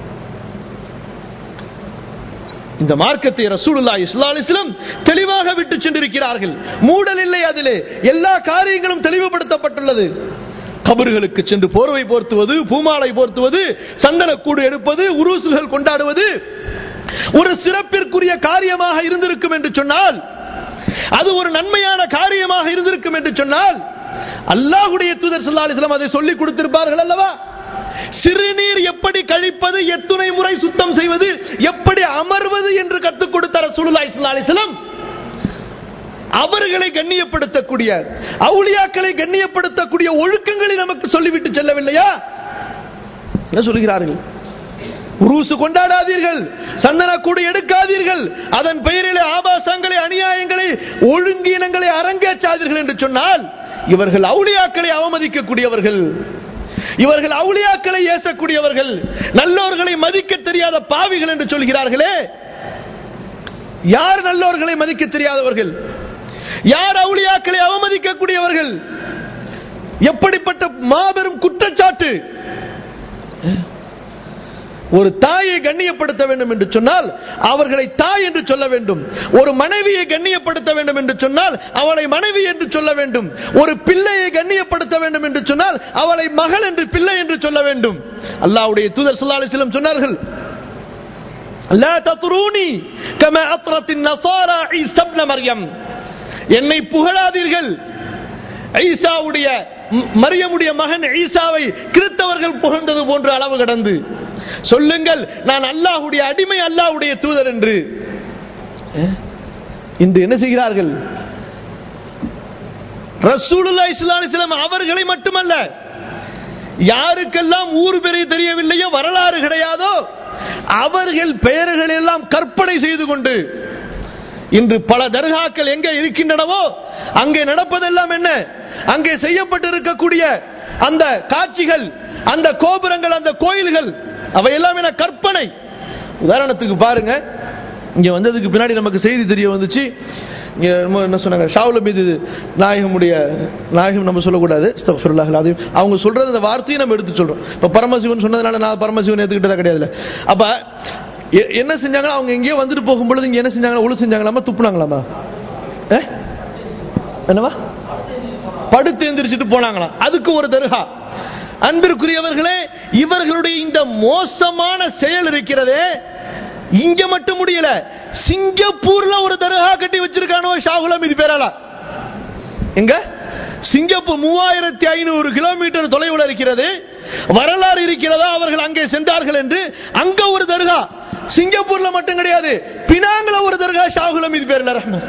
இந்த மார்க்கத்தை ரசூலுல்லாஹி ஸல்லல்லாஹு அலைஹி வஸல்லம் தெளிவாக விட்டு சென்றிருக்கிறார்கள் மூடல் இல்லை அதிலே எல்லா காரியங்களும் தெளிவுபடுத்தப்பட்டுள்ளது கபர்களுக்கு சென்று போர்வை போர்த்துவது பூமாலை போர்த்துவது சந்தனக்கூடு எடுப்பது உருசுகள் கொண்டாடுவது ஒரு சிறப்பிற்குரிய காரியமாக இருந்திருக்கும் என்று சொன்னால் அது ஒரு நன்மையான காரியமாக இருந்திருக்கும் என்று சொன்னால் அல்லாஹ்வுடைய தூதர் ஸல்லல்லாஹு அலைஹி வஸல்லம் அதை சொல்லிக் கொடுத்திருப்பார்கள் அல்லவா சிறுநீர் எப்படி கழிப்பது எத்துணை முறை சுத்தம் செய்வது எப்படி அமர்வது என்று கற்றுக் கொடுத்த ரசூலுல்லாஹி ஸல்லல்லாஹு அலைஹி வஸல்லம் அவர்களை கண்ணியப்படுத்தக்கூடிய அவுளியாக்களை கண்ணியப்படுத்தக்கூடிய ஒழுக்கங்களை நமக்கு சொல்லிவிட்டு செல்லவில்லையா என்ன சொல்கிறார்கள் உருசு கொண்டாடாதீர்கள் சந்தன கூடு எடுக்காதீர்கள் அதன் பெயரிலே ஆபாசங்களை அநியாயங்களை ஒழுங்கீனங்களை அரங்கேற்றாதீர்கள் என்று சொன்னால் இவர்கள் அவுளியாக்களை அவமதிக்கக்கூடியவர்கள் இவர்கள் அவுளியாக்களை ஏசக்கூடியவர்கள் நல்லோர்களை மதிக்க தெரியாத பாவிகள் என்று சொல்கிறார்களே யார் நல்லோர்களை மதிக்க தெரியாதவர்கள் யார் அவுளியாக்களை அவமதிக்கக்கூடியவர்கள் எப்படிப்பட்ட மாபெரும் குற்றச்சாட்டு ஒரு தாயை கண்ணியப்படுத்த வேண்டும் என்று சொன்னால் அவர்களை தாய் என்று சொல்ல வேண்டும் ஒரு மனைவியை கண்ணியப்படுத்த வேண்டும் என்று சொன்னால் அவளை மனைவி என்று சொல்ல வேண்டும் ஒரு பிள்ளையை கண்ணியப்படுத்த வேண்டும் என்று சொன்னால் அவளை மகள் என்று பிள்ளை என்று சொல்ல வேண்டும் அல்லாஹ்வுடைய தூதர் ஸல்லல்லாஹு அலைஹி வஸல்லம் சொன்னார்கள் லா தத்ரூனி கமா அத்ரத் النصارى عيسى ابن مريم என்னை புகழாதீர்கள் ஈசாவுடைய ம- மரியமுடைய மகன் ஈசாவை கிறிஸ்தவர்கள் புகழ்ந்தது போன்ற அளவு கடந்து சொல்லுங்கள் நான் அல்லாஹ்வுடைய அடிமை அல்லாஹ்வுடைய தூதர் என்று அஹ்? இன்று என்ன செய்கிறார்கள் ரசூலுல்லாஹி ஸல்லல்லாஹு அலைஹி வஸல்லம் அவர்களை மட்டுமல்ல யாருக்கெல்லாம் ஊர் பெரிய தெரியவில்லையோ வரலாறு கிடையாதோ அவர்கள் பெயர்கள் எல்லாம் கற்பனை செய்து கொண்டு இன்று பல தர்காக்கள் எங்கே இருக்கின்றனவோ அங்கே நடப்பதெல்லாம் என்ன அங்கே செய்யப்பட்டிருக்கக்கூடிய அந்த காட்சிகள் அந்த கோபுரங்கள் அந்த கோயில்கள் அவையெல்லாம் என கற்பனை உதாரணத்துக்கு பாருங்க இங்க வந்ததுக்கு பின்னாடி நமக்கு செய்தி தெரிய வந்துச்சு இங்க என்னமோ என்ன சொன்னாங்க ஷாவுல மீது நாயகமுடைய நாயகம் நம்ம சொல்லக்கூடாது அஸ்தக்ஃபிருல்லாஹ் அலீம் அவங்க சொல்றது அந்த வார்த்தையை நம்ம எடுத்து சொல்றோம் இப்ப பரமசிவன் சொன்னதுனால நான் பரமசிவன் ஏத்துக்கிட்டதா கிடையாதுல அப்ப எ- என்ன செஞ்சாங்க அவங்க எங்கேயோ வந்துட்டு போகும் பொழுது இங்க என்ன செஞ்சாங்க ஒழு செஞ்சாங்களாமா துப்புனாங்களாமா ஏ? என்னவா படுத்து எந்திரிச்சிட்டு போனாங்களாம் அதுக்கு ஒரு தர்கா அன்பிற்குரியவர்களே இவர்களுடைய இந்த மோசமான செயல் இருக்கிறதே இங்க மட்டும் முடியல சிங்கப்பூர்ல ஒரு தர்கா கட்டி வச்சிருக்கானோ ஷாகுலம் இது பேரால எங்க சிங்கப்பூர் மூவாயிரத்தி ஐநூறு கிலோமீட்டர் தொலைவில் இருக்கிறது வரலாறு இருக்கிறதா அவர்கள் அங்கே சென்றார்கள் என்று அங்க ஒரு தர்கா சிங்கப்பூர்ல மட்டும் கிடையாது பினாங்கில ஒரு தர்கா ஷாகுலம் இது பேர்ல ரஹ்மன்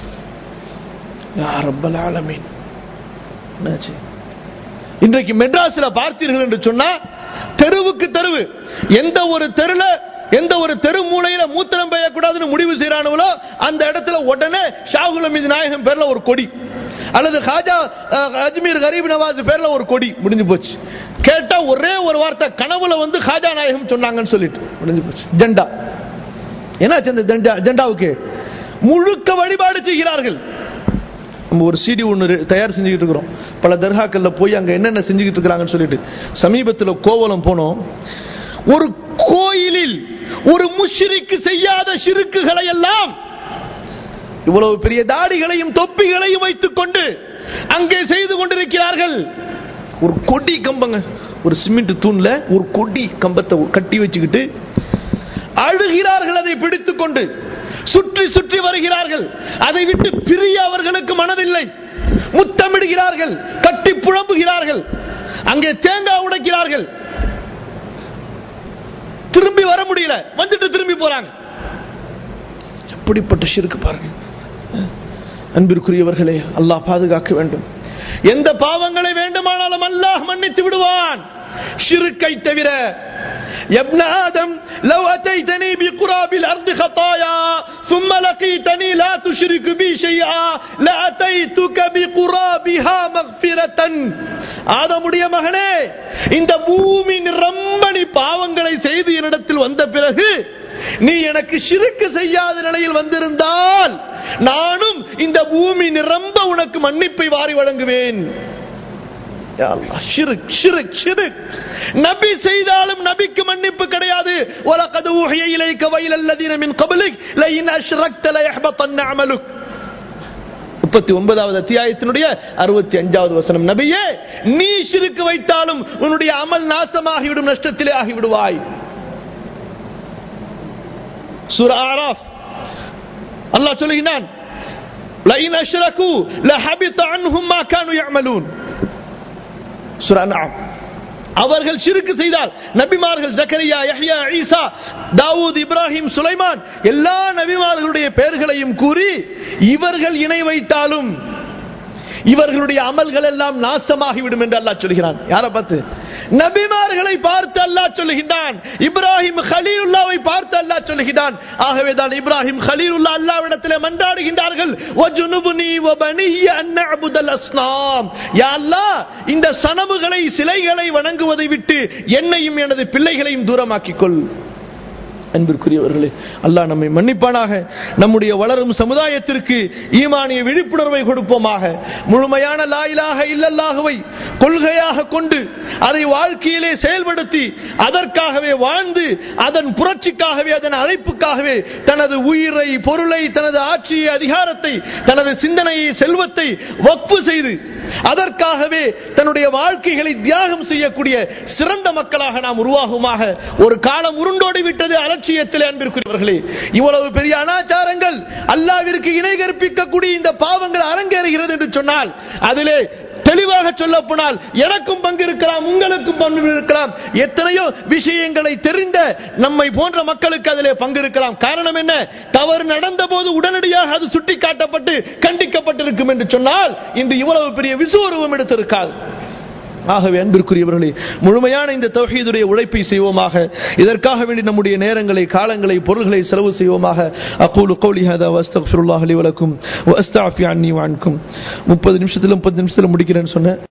யா ரப்பல் ஆலமீன் என்னாச்சு இன்றைக்கு மெட்ராஸ்ல பார்த்தீர்கள் என்று சொன்னா தெருவுக்கு தெருவு எந்த ஒரு தெருல எந்த ஒரு தெரு மூலையில மூத்திரம் பெய்யக்கூடாதுன்னு முடிவு செய்யறானுங்களோ அந்த இடத்துல உடனே ஷாகுல் மீது நாயகம் பேர்ல ஒரு கொடி அல்லது ஹாஜா அஹ், அஜ்மீர் கரீப் நவாஸ் பேர்ல ஒரு கொடி முடிஞ்சு போச்சு கேட்டா ஒரே ஒரு வார்த்தை கனவுல வந்து ஹாஜா நாயகம் சொன்னாங்கன்னு சொல்லிட்டு முடிஞ்சு போச்சு ஜெண்டா என்னாச்சு அந்த ஜெண்டா ஜெண்டாவுக்கு முழுக்க வழிபாடு செய்கிறார்கள் நம்ம ஒரு சிடி ஒன்று தயார் செஞ்சுக்கிட்டு இருக்கிறோம் பல தர்காக்கள்ல போய் அங்க என்னென்ன செஞ்சுக்கிட்டு இருக்கிறாங்கன்னு சொல்லிட்டு சமீபத்தில் கோவலம் போனோம் ஒரு கோயிலில் ஒரு முஷ்ரிக்கு செய்யாத சிறுக்குகளை எல்லாம் இவ்வளவு பெரிய தாடிகளையும் தொப்பிகளையும் வைத்துக் கொண்டு அங்கே செய்து கொண்டிருக்கிறார்கள் ஒரு கொடி கம்பங்க ஒரு சிமெண்ட் தூண்ல ஒரு கொடி கம்பத்தை கட்டி வச்சுக்கிட்டு அழுகிறார்கள் அதை பிடித்துக் கொண்டு சுற்றி சுற்றி வருகிறார்கள் அதை விட்டு பிரிய அவர்களுக்கு மனதில்லை முத்தமிடுகிறார்கள் கட்டி புழம்புகிறார்கள் அங்கே தேங்காய் உடைக்கிறார்கள் திரும்பி வர முடியல வந்துட்டு திரும்பி போறாங்க எப்படிப்பட்ட ஷிருக்கு பாருங்க அன்பிற்குரியவர்களே அல்லாஹ் பாதுகாக்க வேண்டும் எந்த பாவங்களை வேண்டுமானாலும் அல்லாஹ் மன்னித்து விடுவான் ஷிருக்கை தவிர ابن آدم لو أتيتني بقراب الأرض خطايا ثم لقيتني لا تشرك بي شيئا لأتيتك بقرابها مغفرة ஆதமுடைய மகனே இந்த பூமி நிரம்ப நீ பாவங்களை செய்து என்னிடத்தில் வந்த பிறகு நீ எனக்கு சிறுக்கு செய்யாத நிலையில் வந்திருந்தால் நானும் இந்த பூமி நிரம்ப உனக்கு மன்னிப்பை வாரி வழங்குவேன் யா அல்லாஹ், ஷிருக், ஷிருக், ஷிருக். நபி செய்தாலும் நபிக்கு மன்னிப்பு கிடையாது وَلَقَدْ أُوحِيَ إِلَيْكَ وَإِلَى الَّذِينَ مِنْ قَبْلِكَ لَئِنْ أَشْرَكْتَ لَيَحْبَطَنَّ عَمَلُكَ முப்பத்தி ஒன்பதாவது அத்தியாயத்தினுடைய அறுபத்தி அஞ்சாவது வசனம் நபியே நீ சிறுக்கு வைத்தாலும் உன்னுடைய அமல் நாசமாகிவிடும் நஷ்டத்திலே ஆகிவிடுவாய் சூரா ஆராஃப் அல்லாஹ் சொல்லுகிறான் لئن أشركوا لحبط عنهم ما كانوا يعملون சூரா அன்ஆம் அவர்கள் சிறுக்கு செய்தால் நபிமார்கள் ஜக்கரியா யஹ்யா ஈசா தாவூத் இப்ராஹிம் சுலைமான் எல்லா நபிமார்களுடைய பெயர்களையும் கூறி இவர்கள் இணை வைத்தாலும் இவர்களுடைய அமல்கள் எல்லாம் நாசமாகிவிடும் என்று அல்லாஹ் சொல்கிறான் யாரை பார்த்து நபிமார்களை பார்த்து அல்லாஹ் சொல்லுகின்றான் இப்ராஹிம் ஹலீலுல்லாவை பார்த்து அல்லாஹ் சொல்லுகின்றான் ஆகவே தான் இப்ராஹிம் ஹலீலுல்லா அல்லாவிடத்தில் மன்றாடுகின்றார்கள் வஜுனுபுனி வபனிய அன் நஅபுதல் அஸ்னாம் யா அல்லாஹ் இந்த சனமுகளை சிலைகளை வணங்குவதை விட்டு என்னையும் எனது பிள்ளைகளையும் தூரமாக்கிக் கொள் அன்பிற்குரியவர்களே அல்லாஹ் நம்மை மன்னிப்பானாக நம்முடைய வளரும் சமுதாயத்திற்கு ஈமானிய விழிப்புணர்வை கொடுப்போமாக முழுமையான லாயிலாக இல்லல்லாகவை கொள்கையாக கொண்டு அதை வாழ்க்கையிலே செயல்படுத்தி அதற்காகவே வாழ்ந்து அதன் புரட்சிக்காகவே அதன் அழைப்புக்காகவே தனது உயிரை பொருளை தனது ஆட்சியை அதிகாரத்தை தனது சிந்தனையை செல்வத்தை வக்ஃபு செய்து அதற்காகவே தன்னுடைய வாழ்க்கைகளை தியாகம் செய்யக்கூடிய சிறந்த மக்களாக நாம் உருவாகுமாக ஒரு காலம் உருண்டோடி விட்டது அலட்சியத்தில் அன்பிற்குரியவர்களே இவ்வளவு பெரிய அனாச்சாரங்கள் அல்லாவிற்கு இணை கற்பிக்கக்கூடிய இந்த பாவங்கள் அரங்கேறுகிறது என்று சொன்னால் அதிலே தெளிவாக சொல்ல போனால் எனக்கும் பங்கு இருக்கலாம் உங்களுக்கும் பங்கு இருக்கலாம் எத்தனையோ விஷயங்களை தெரிந்த நம்மை போன்ற மக்களுக்கு அதிலே பங்கு இருக்கலாம் காரணம் என்ன தவறு நடந்த போது உடனடியாக அது சுட்டிக்காட்டப்பட்டு கண்டிக்கப்பட்டிருக்கும் என்று சொன்னால் இன்று இவ்வளவு பெரிய விசுவருவம் எடுத்திருக்காது ஆகவே அன்பிற்குரியவர்களே முழுமையான இந்த தௌஹீதுடைய உழைப்பை செய்வோமாக இதற்காக வேண்டி நம்முடைய நேரங்களை காலங்களை பொருள்களை செலவு செய்வோமாக அகூலு கௌலி ஹதா வஸ்தக்ஃபிருல்லாஹ் லி வலக்கும் வஸ்தஅஃபி அன்னி வஅன்கும் 30 நிமிஷத்துல 30 நிமிஷத்துல முடிக்கிறேன்னு சொன்னேன்